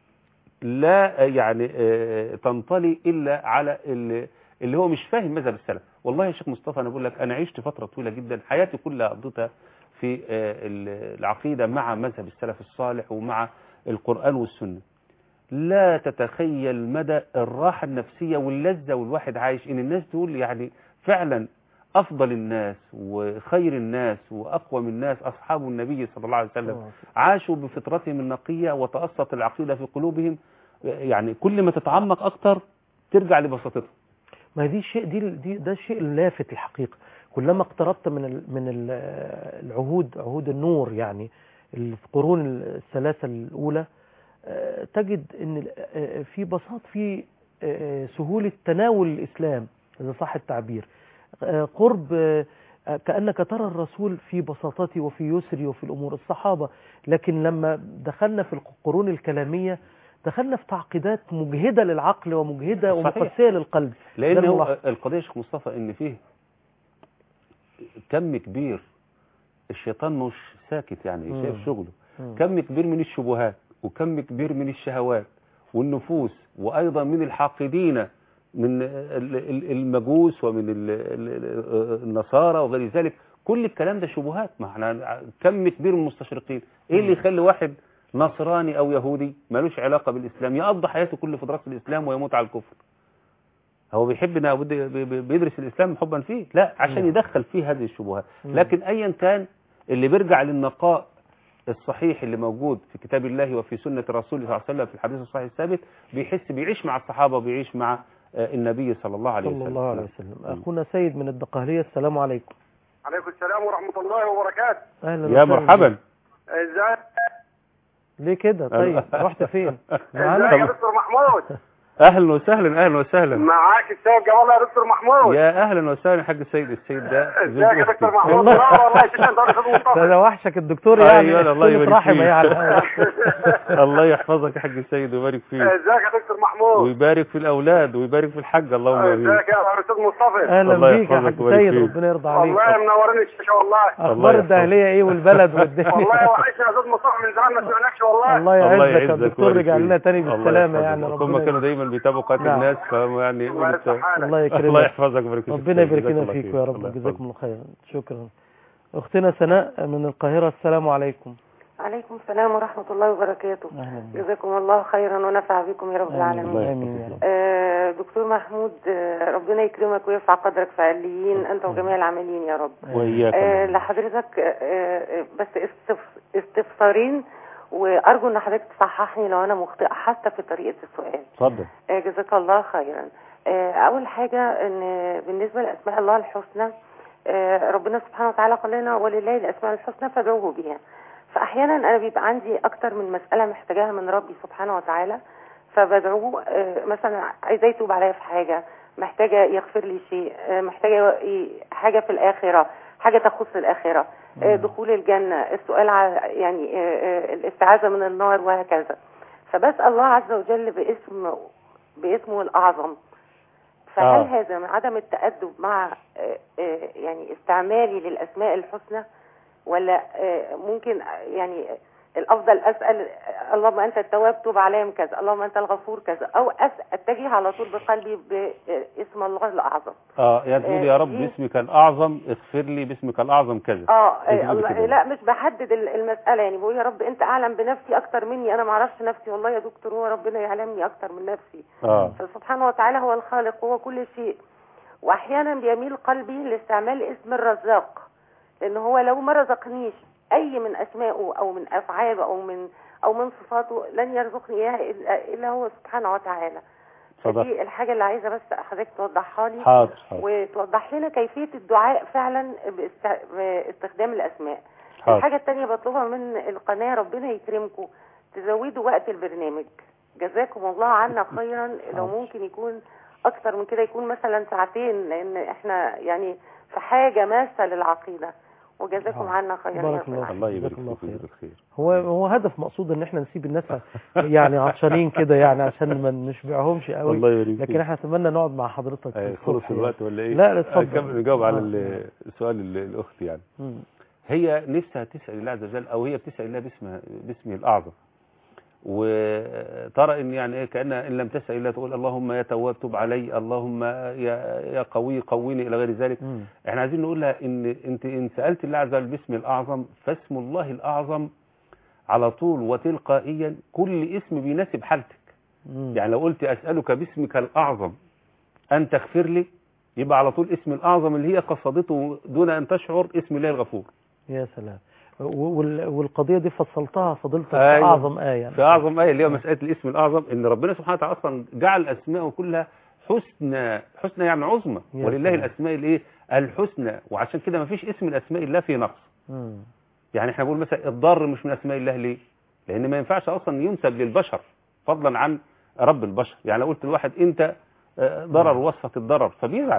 لا يعني آه، تنطلي الا على اللي, اللي هو مش فاهم مذهب السلف والله يا شيخ مصطفى انا بقول لك انا عشت فتره طويله جدا حياتي كلها قضيتها في آه، ال- العقيده مع مذهب السلف الصالح ومع القران والسنه لا تتخيل مدى الراحه النفسيه واللذه والواحد عايش ان الناس تقول يعني فعلا افضل الناس وخير الناس واقوم الناس اصحاب النبي صلى الله عليه وسلم عاشوا بفطرتهم النقية وتأسط العقيدة في قلوبهم يعني كل ما تتعمق أكتر ترجع لبساطتها ما دي شيء دي, دي ده الشيء اللافت الحقيقة كلما اقتربت من ال من ال العهود عهود النور يعني القرون الثلاثة الأولى آه، تجد ان آه، في بساط في آه، سهولة تناول الإسلام إذا صح التعبير آه، قرب آه، آه، كأنك ترى الرسول في بساطته وفي يسره وفي الأمور الصحابة لكن لما دخلنا في القرون الكلامية دخلنا في تعقيدات مجهدة للعقل ومجهدة صحيح. ومقسية للقلب ده لان هو الملاحظ. القضيه يا شيخ مصطفى ان فيه كم كبير الشيطان مش ساكت يعني مم. شايف شغله مم. كم كبير من الشبهات وكم كبير من الشهوات والنفوس وايضا من الحاقدين من ال- ال- المجوس ومن ال- ال- النصارى وغير ذلك كل الكلام ده شبهات ما احنا كم كبير من المستشرقين ايه اللي يخلي واحد نصراني او يهودي ملوش علاقه بالاسلام يقضي حياته كله في دراسه الاسلام ويموت على الكفر هو بيحب إنه بده- بي- بي- بيدرس الاسلام حبا فيه لا عشان نعم. يدخل فيه هذه الشبهات مم. لكن ايا كان اللي بيرجع للنقاء الصحيح اللي موجود في كتاب الله وفي سنة رسوله صلى الله عليه وسلم في الحديث الصحيح الثابت بيحس بيعيش مع الصحابة وبيعيش مع آه، النبي صلى الله عليه وسلم صلى الله عليه وسلم نعم. أخونا سيد من الدقهلية السلام عليكم عليكم السلام ورحمة الله وبركاته أهلا يا وسهلا مرحبا بك. ازاي ليه كده طيب رحت فين ازيك يا معانا دكتور محمود اهلا وسهلا اهلا وسهلا معاك السيد جمال يا دكتور محمود يا اهلا وسهلا حاج السيد السيد ده زوج ازيك يا أختي. دكتور محمود والله. لا والله يا شيخ انت راجل ده مصطفى انا وحشك الدكتور يعني أيوة، الله صلة يبارك رحم فيك. ايه على الهوا. الله يحفظك يا حاج السيد ويبارك فيك ازيك يا دكتور محمود ويبارك في الاولاد ويبارك في الحج اللهم امين ازيك يا استاذ مصطفى اهلا الله بيك يا يحفظك حاج ويبارك سيد فيك. ربنا يرضى عليك والله منورين الشاشه والله الله اخبار يحفظك. الدهليه ايه والبلد والله والدنيا وحشنا يا استاذ مصطفى من زمان ما سمعناكش والله الله الله يعزك يا يعزك دكتور ويبارك رجع فيك. لنا تاني الله بالسلامه يحفظك. يعني هم ربنا كانوا دايما بيتابعوا قناه نعم. الناس فهم يعني الله يصلح حالك الله يكرمك الله يحفظك ويبارك فيك ربنا يبارك جزاك لنا الله فيك خير. يا رب الله جزاكم يحفظك. الله خيرا شكرا اختنا سناء من القاهره السلام عليكم عليكم السلام ورحمة الله وبركاته اهلا بك جزاكم الله خيرا ونفع بكم يا رب آمين. العالمين امين يا رب آه، دكتور محمود آه، ربنا يكرمك ويرفع قدرك في عليين انت وجميع العاملين يا رب وإياك آه، الله. لحضرتك آه، آه، بس استف- استفسارين وارجو ان حضرتك تصححني لو انا مخطئه حتى في طريقه السؤال اتفضل آه، جزاك الله خيرا آه، اول حاجه ان بالنسبه لاسماء الله الحسنى آه، ربنا سبحانه وتعالى قال لنا ولله الاسماء الحسنى فادعوه بها فاحيانا انا بيبقى عندي اكتر من مساله محتاجاها من ربي سبحانه وتعالى فبدعوه آه، مثلا عايزاه يتوب عليا في حاجه محتاجه يغفر لي شيء آه، محتاجه ي- حاجه في الاخره حاجه تخص الاخره آه، دخول الجنه السؤال على يعني آه، آه، الاستعاذه من النار وهكذا فبسال الله عز وجل باسم باسمه الاعظم فهل آه. هذا من عدم التأدب مع آه، آه، يعني استعمالي للأسماء الحسنى ولا آه، ممكن آه، يعني الأفضل أسأل آه، اللهم أنت التواب توب علي من كذا اللهم أنت الغفور كذا أو أس- أتجه على طول بقلبي باسم الله الأعظم اه يا تقول يا رب دي- باسمك الاعظم اغفر لي باسمك الاعظم كذا اه أنت آه، الله- كده. لا مش بحدد ال- المسألة يعني بقول يا رب أنت أعلم بنفسي أكتر مني أنا ما أعرفش نفسي والله يا دكتور هو ربنا يعلمني أكتر من نفسي اه فسبحانه وتعالى هو الخالق وهو كل شيء واحيانا بيميل قلبي لاستعمال اسم الرزاق لان هو لو ما رزقنيش اي من اسمائه او من افعاله او من او من صفاته لن يرزقني اياها الا إلا هو سبحانه وتعالى صدق. فدي الحاجه اللي عايزه بس حضرتك توضحها لي حاضر حاضر وتوضح لنا كيفيه الدعاء فعلا باست- باستخدام الاسماء حاضر. الحاجه الثانيه بطلبها من القناه ربنا يكرمكم تزودوا وقت البرنامج جزاكم الله عنا خيرا لو حاضر. ممكن يكون اكتر من كده يكون مثلا ساعتين لان احنا يعني في حاجه ماسه للعقيده وجزاكم حاضر. عنا خيرا يا بارك رب الله العالمين. الله يبارك جزاك الله فيك ويجزيك خير. الخير هو هو هدف مقصود ان احنا نسيب الناس يعني عطشانين كده يعني عشان ما نشبعهمش قوي الله يبارك فيك لكن احنا اتمنى نقعد مع حضرتك آه، الصبح خلص يعني. الوقت ولا ايه لا، لا، اتفضل. كمل نجاوب على آه. ال- السؤال ال- الاخت يعني مم. هي نفسها تسال الله عز وجل او هي بتسال الله باسمه باسمه الاعظم وترى ان يعني ايه كانها ان لم تسال الله تقول اللهم يا تواب تب علي اللهم يا يا قوي قويني الى غير ذلك مم. احنا عايزين نقول لها ان انت ان سالت الله عز وجل باسم الاعظم فاسم الله الاعظم على طول وتلقائيا كل اسم بيناسب حالتك مم. يعني لو قلت اسالك باسمك الاعظم ان تغفر لي يبقى على طول اسم الاعظم اللي هي قصدته دون ان تشعر اسم الله الغفور يا سلام و- وال- والقضيه دي فصلتها فضلت في أيوة. اعظم ايه في اعظم ايه اللي هي مساله الاسم الاعظم ان ربنا سبحانه وتعالى اصلا جعل اسماءه كلها حسنى حسنى يعني عظمى يا ولله سلام. الاسماء الايه الحسنى وعشان كده ما فيش اسم من اسماء الله فيه نقص مم. يعني احنا بنقول مثلا الضر مش من اسماء الله ليه لان ما ينفعش اصلا ينسب للبشر فضلا عن رب البشر يعني لو قلت لواحد انت آه، ضرر وصفه الضرر فبيزعل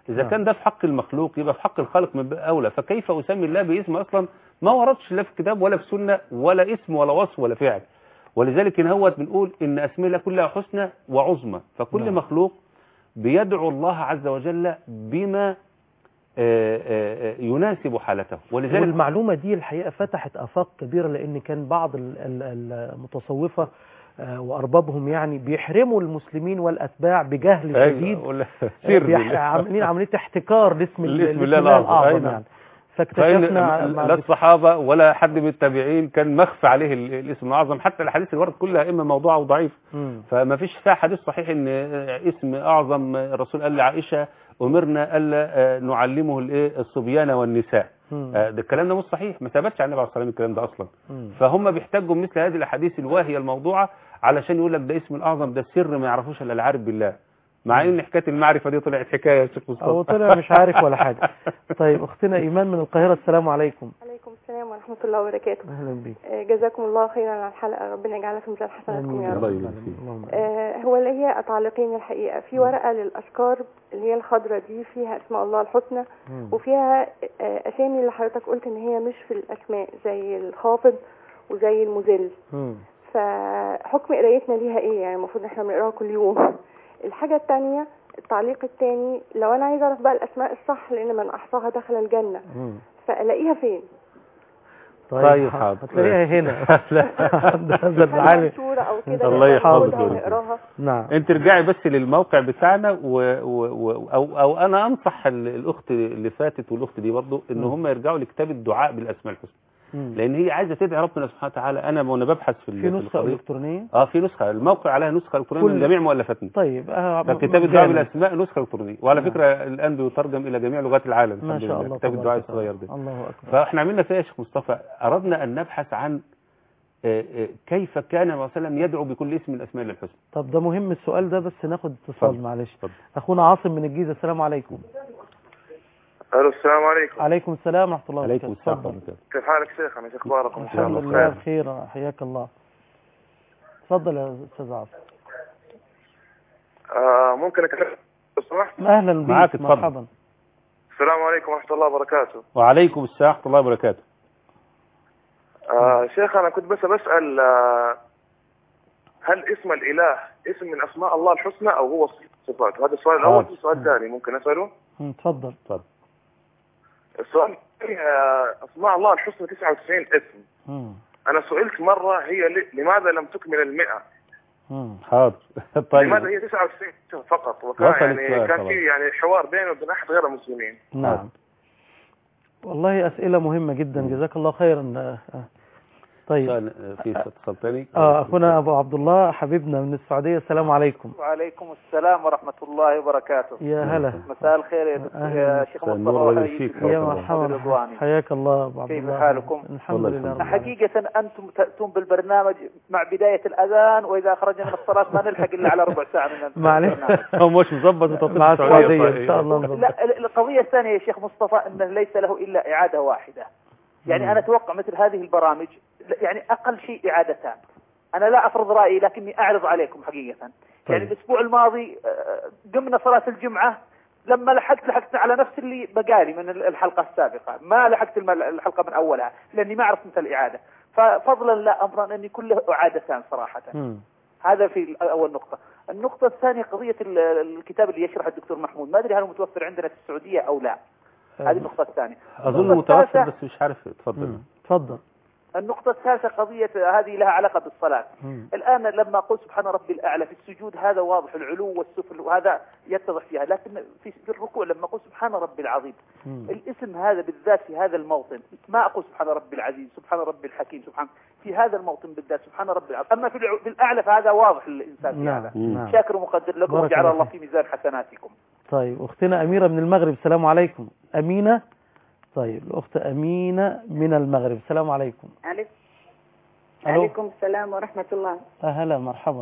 إذا نعم. كان ده في حق المخلوق يبقى في حق الخالق من باب أولى فكيف أسمي الله باسم أصلا ما وردش لا في كتاب ولا في سنة ولا اسم ولا وصف ولا فعل ولذلك إن هو بنقول إن أسماء الله كلها حسنى وعظمى فكل نعم. مخلوق بيدعو الله عز وجل بما آه، آه، آه، يناسب حالته ولذلك والمعلومة دي الحقيقة فتحت آفاق كبيرة لأن كان بعض ال- ال- المتصوفة آه، وأربابهم يعني بيحرموا المسلمين والأتباع بجهل أيوة، شديد ولا آه، سر بيح- عاملين عملية احتكار لاسم ال- لاسم لاسم الله الله الأعظم. أي الأعظم نعم. يعني فإن فاكتشفنا مع لا الصحابة ولا حد من التابعين كان مخفى عليه ال- الاسم الأعظم حتى الحديث الورد كلها إما موضوعة وضعيف مم. فما فيش فيها حديث صحيح ان اسم اعظم الرسول قال لعائشه امرنا الا آه، نعلمه الايه الصبيان والنساء مم. آه، ده الكلام ده مش صحيح ما ثبتش عن النبي عليه الصلاه والسلام الكلام ده اصلا مم. فهم بيحتاجوا مثل هذه الاحاديث الواهيه الموضوعه علشان يقول لك ده اسم الاعظم ده سر ما يعرفوش الا العارف بالله مع ان حكايه المعرفه دي طلعت حكايه يا شيخ مصطفى هو طلع مش عارف ولا حاجة طيب أختنا إيمان من القاهرة السلام عليكم عليكم السلام ورحمة الله وبركاته أهلا بك آه، جزاكم الله خيرا على الحلقة ربنا يجعلها في ميزان حسناتكم يا رب الله يبارك فيك. اللهم آمين. آه، هو اللي هي تعليقين الحقيقة في ورقة للأشكار اللي هي الخضرة دي فيها أسماء الله الحسنى مم. وفيها آه، أسامي اللي حضرتك قلت إن هي مش في الأسماء زي الخافض وزي المذل مم. فحكم قرايتنا ليها إيه يعني المفروض إن إحنا بنقراها كل يوم الحاجة التانية التعليق التاني لو أنا عايزة أعرف بقى الأسماء الصح لأن من أحصاها دخل الجنة مم. فألاقيها فين؟ طيب، حاضر. هتلاقيها هنا لا. عند هذا هل العالم منشورة أو كده الله نقدر يحفظك ناخدها ويرزقك. ونقراها نعم انت ارجعي بس للموقع بتاعنا و... و... و... او او انا انصح ال- الاخت اللي فاتت والاخت دي برضو ان مم. هم يرجعوا لكتاب الدعاء بالاسماء الحسنى مم. لان هي عايزه تدعي ربنا سبحانه وتعالى انا وانا ببحث في ال- في في نسخة القضية. إلكترونية اه في نسخه الموقع عليها نسخه الكترونيه من كل- جميع مؤلفاتنا طيب آه، فكتاب الدعاء مجانا. بالاسماء نسخه الكترونيه وعلى نعم. فكره الان بيترجم الى جميع لغات العالم ما الحمد شاء لله. الله كتاب تبارك الدعاء وتعالى. الصغير ده الله أكبر فاحنا عملنا فيها يا شيخ مصطفى اردنا ان نبحث عن آه، آه، كيف كان النبي صلى الله عليه وسلم يدعو بكل اسم من اسماء الله الحسنى طب ده مهم السؤال ده بس ناخد اتصال اتفضل. معلش اتفضل. اخونا عاصم من الجيزه السلام عليكم الو السلام عليكم عليكم السلام ورحمه الله عليكم وبركاته السلام اتفضل. ورحمه الله كيف حالك شيخنا ايش اخباركم ان شاء الحمد الله لله بخير بخير حياك الله اتفضل يا استاذ عاصم آه ممكن اكلم لو سمحت اهلا بك معاك، اتفضل. مرحبا السلام عليكم ورحمه الله وبركاته وعليكم السلام ورحمه الله وبركاته آه شيخ انا كنت بس بسال آه هل اسم الاله اسم من اسماء الله الحسنى او هو صفات هذا السؤال الاول حاضر. في سؤال ثاني ممكن اساله مم، اتفضل اتفضل السؤال الثاني آه اسماء الله الحسنى 99 اسم مم، انا سئلت مره هي ل- لماذا لم تكمل المئة مم. حاضر لماذا طيب هي 99 فقط وكان وصل يعني السؤال كان طبعا. في يعني حوار بينه وبين احد غير المسلمين نعم والله اسئله مهمه جدا جزاك الله خيرا آه، آه. طيب سؤال آه، في اتصال ثاني اه اخونا ابو عبد الله حبيبنا من السعوديه السلام عليكم وعليكم السلام ورحمة الله وبركاته يا هلا مساء الخير يا, دكتور أهلا. يا شيخ مساء مصطفى النور وحييكم والفيك. دكتور يا الله. مرحبا رضواني حياك الله ابو عبد كيف الله حالكم؟ الحمد والله لله الحمد رب لله. العالمين. حقيقة أنتم تأتون بالبرنامج مع بداية الأذان وإذا خرجنا من الصلاة ما نلحق إلا على ربع ساعة من معلش البرنامج هو مش مظبط وتوصيل مع السعودية. السعوديه ان شاء الله نظبط. لا ال- القضية الثانية يا شيخ مصطفى أنه ليس له إلا إعادة واحدة يعني مم. أنا أتوقع مثل هذه البرامج لا- يعني أقل شيء إعادتان أنا لا أفرض رأيي لكني أعرض عليكم حقيقة يعني طيب. الأسبوع الماضي آه، قمنا صلاة الجمعة لما لحقت لحقت على نفس اللي بقالي من ال- الحلقة السابقة ما لحقت الم- الحلقة من أولها لأني ما أعرف مثل الإعادة ففضلا لا أمرا أن يكون له إعادتان صراحة مم. هذا في أول نقطة النقطة الثانية قضية ال- الكتاب اللي يشرح الدكتور محمود ما أدري هل هو متوفر عندنا في السعودية أو لا هذه النقطة الثانية اظن النقطة متوفر الثالثة- بس مش عارف اتفضل مم. اتفضل النقطة الثالثة قضية هذه لها علاقة بالصلاة مم. الآن لما أقول سبحان ربي الأعلى في السجود هذا واضح العلو والسفل وهذا يتضح فيها لكن في في الركوع لما أقول سبحان ربي العظيم مم. الاسم هذا بالذات في هذا الموطن ما أقول سبحان ربي العزيز سبحان ربي الحكيم سبحان في هذا الموطن بالذات سبحان ربي العظيم أما في الع- في الأعلى فهذا واضح الإنسان في نعم هذا مم. نعم شاكر ومقدر لكم بارك وجعل الله الله فيك. في ميزان حسناتكم طيب اختنا اميره من المغرب السلام عليكم امينه طيب الاخت امينه من المغرب السلام عليكم عليكم ألو. عليكم السلام ورحمة الله اهلا مرحبا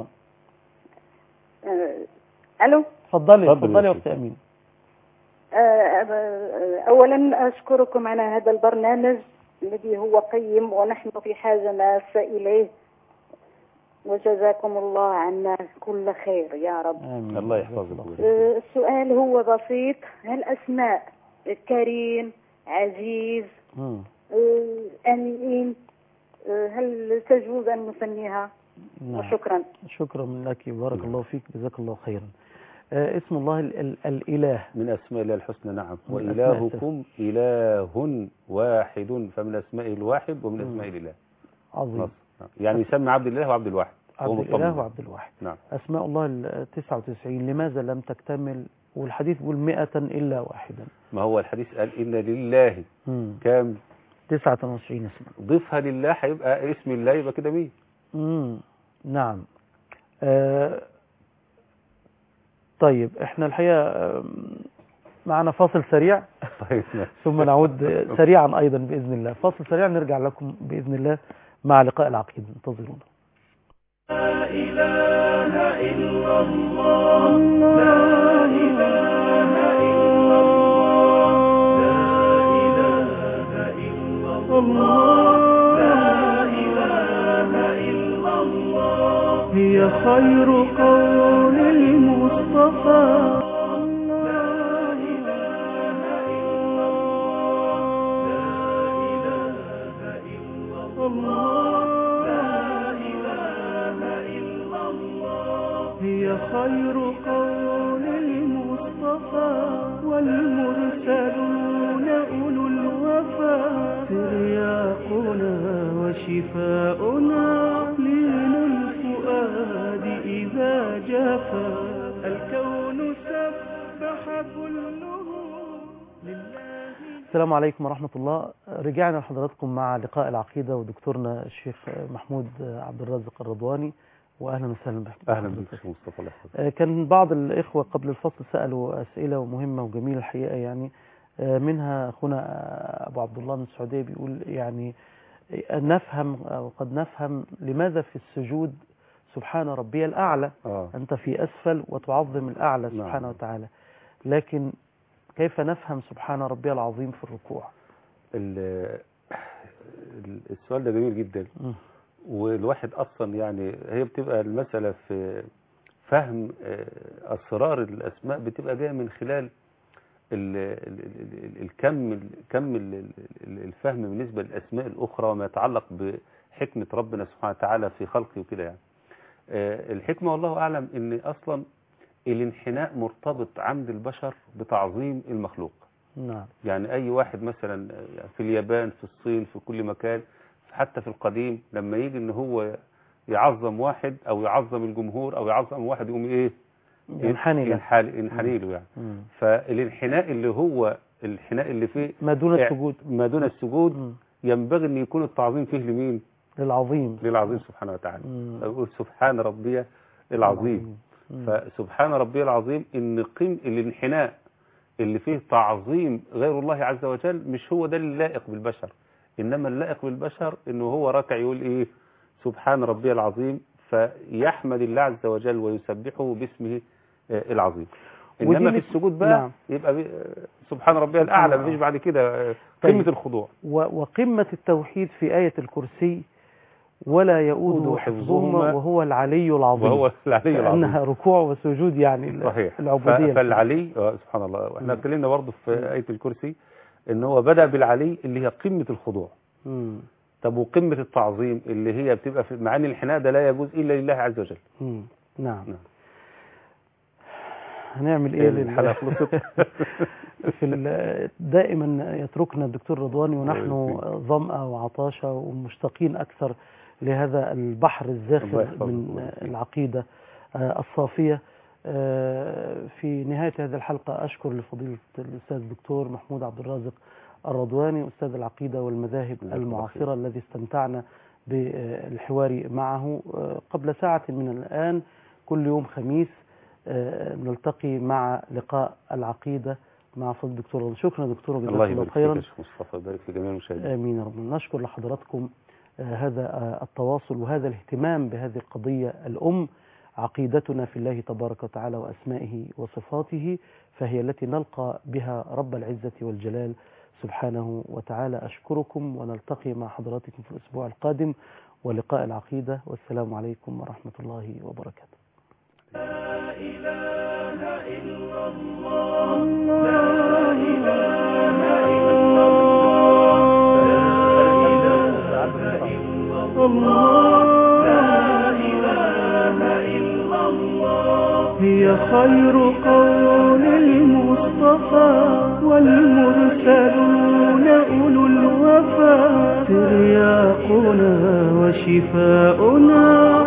آه، ألو اتفضلي اتفضل اتفضلي يا يا اخت امينه آه، آه، أولا أشكركم على هذا البرنامج الذي هو قيم ونحن في حاجة ماسة إليه وجزاكم الله عنا كل خير يا رب آمين الله يحفظك آه، السؤال هو بسيط هل أسماء كريم عزيز مم. آه، أمين آه، هل تجوز أن نسميها نعم وشكرا شكرا لك بارك الله فيك جزاك الله خيرا آه اسم الله ال ال الإله من أسماء الله الحسنى نعم من وإلهكم إله واحد فمن أسمائه الواحد ومن أسمائه الإله عظيم نص. نعم. يعني يسمى عبد الله وعبد الواحد هو عبد مطمن. الإله وعبد الواحد نعم أسماء الله ال 99 لماذا لم تكتمل والحديث بيقول 100 إلا واحدا ما هو الحديث قال إن لله مم. كام 29 اسما ضيفها لله هيبقى اسم الله يبقى كده مين مم. نعم آه طيب احنا الحقيقة آم، معنا فاصل سريع طيب ثم نعود سريعا أيضا بإذن الله فاصل سريع نرجع لكم بإذن الله مع لقاء العقيدة انتظرونا هي خير قول المصطفى هي خير قول المصطفى والمرسلون أولو الوفا ترياقنا وشفاؤنا لين الفؤاد إذا جفا الكون سبح كله لله السلام عليكم ورحمة الله رجعنا لحضراتكم مع لقاء العقيدة ودكتورنا الشيخ محمود عبد الرازق الرضواني وأهلا وسهلا بك أهلا بك شيخ مصطفى الله يحفظك آه، كان بعض الإخوة قبل الفصل سألوا أسئلة مهمة وجميلة الحقيقة يعني آه، منها أخونا آه، أبو عبد الله من السعودية بيقول يعني آه، نفهم أو قد نفهم لماذا في السجود سبحان ربي الأعلى آه. أنت في أسفل وتعظم الأعلى نعم. سبحانه وتعالى لكن كيف نفهم سبحان ربي العظيم في الركوع ال- ال- السؤال ده جميل جدا مم. والواحد اصلا يعني هي بتبقى المسألة في فهم آه، اسرار الاسماء بتبقى جايه من خلال ال- ال- ال- ال- الكم ال- كم ال- ال- الفهم بالنسبة للاسماء الاخرى وما يتعلق بحكمة ربنا سبحانه وتعالى في خلقه وكده يعني آه، الحكمة والله اعلم ان اصلا الانحناء مرتبط عند البشر بتعظيم المخلوق نعم يعني أي واحد مثلا في اليابان في الصين في كل مكان حتى في القديم لما يجي إن هو يعظم واحد أو يعظم الجمهور أو يعظم واحد يقوم إيه ينحني له. ينحني ينحني له يعني مم. فالانحناء اللي هو الانحناء اللي فيه ما دون السجود ما دون السجود مم. ينبغي أن يكون التعظيم فيه لمين للعظيم للعظيم سبحانه وتعالى مم. يقول سبحان ربي العظيم مم. فسبحان ربي العظيم ان قيم الانحناء اللي فيه تعظيم غير الله عز وجل مش هو ده اللائق بالبشر انما اللائق بالبشر انه هو راكع يقول ايه سبحان ربي العظيم فيحمد الله عز وجل ويسبحه باسمه آه، العظيم ودي انما في مش- السجود بقى نعم. يبقى بي- آه، سبحان ربي الاعلى الله. مفيش بعد كده آه، طيب. قمه الخضوع و- وقمة التوحيد في آية الكرسي ولا يؤود يؤود حفظهما حفظهما وهو العلي العظيم وهو العلي العظيم لأنها ركوع وسجود يعني ال- صحيح العبودية ف- فالعلي آه، سبحان الله واحنا اتكلمنا برضه في آية الكرسي ان هو بدأ بالعلي اللي هي قمة الخضوع مم. طب وقمة التعظيم اللي هي بتبقى في معاني الحناء ده لا يجوز إلا لله عز وجل مم. نعم نعم. هنعمل ايه لل- الحلقة خلصت في ال- دائما يتركنا الدكتور رضواني ونحن الله ظمأ وعطاشة ومشتاقين أكثر لهذا البحر الله الزاخر يحفظك من الله يحفظك. العقيدة آه، الصافية آه، في نهاية هذه الحلقة أشكر لفضيلة الأستاذ الدكتور محمود عبد الرازق الرضواني أستاذ العقيدة والمذاهب جزاك الله المعاصرة الذي استمتعنا بالحوار معه آه، قبل ساعة من الآن كل يوم خميس آه، نلتقي مع لقاء العقيدة مع فضل الدكتور رضواني. شكرا دكتور وجزاك الله الله يبارك فيك خيرا يا شيخ مصطفى يبارك في جميع المشاهدين آمين يا رب نشكر لحضراتكم آه، هذا آه، التواصل وهذا الاهتمام بهذه القضية الأم عقيدتنا في الله تبارك وتعالى وأسمائه وصفاته فهي التي نلقى بها رب العزة والجلال سبحانه وتعالى أشكركم ونلتقي مع حضراتكم في الأسبوع القادم ولقاء العقيدة والسلام عليكم ورحمة الله وبركاته هي خير قول المصطفى والمرسلون أولو الوفا ترياقنا وشفاؤنا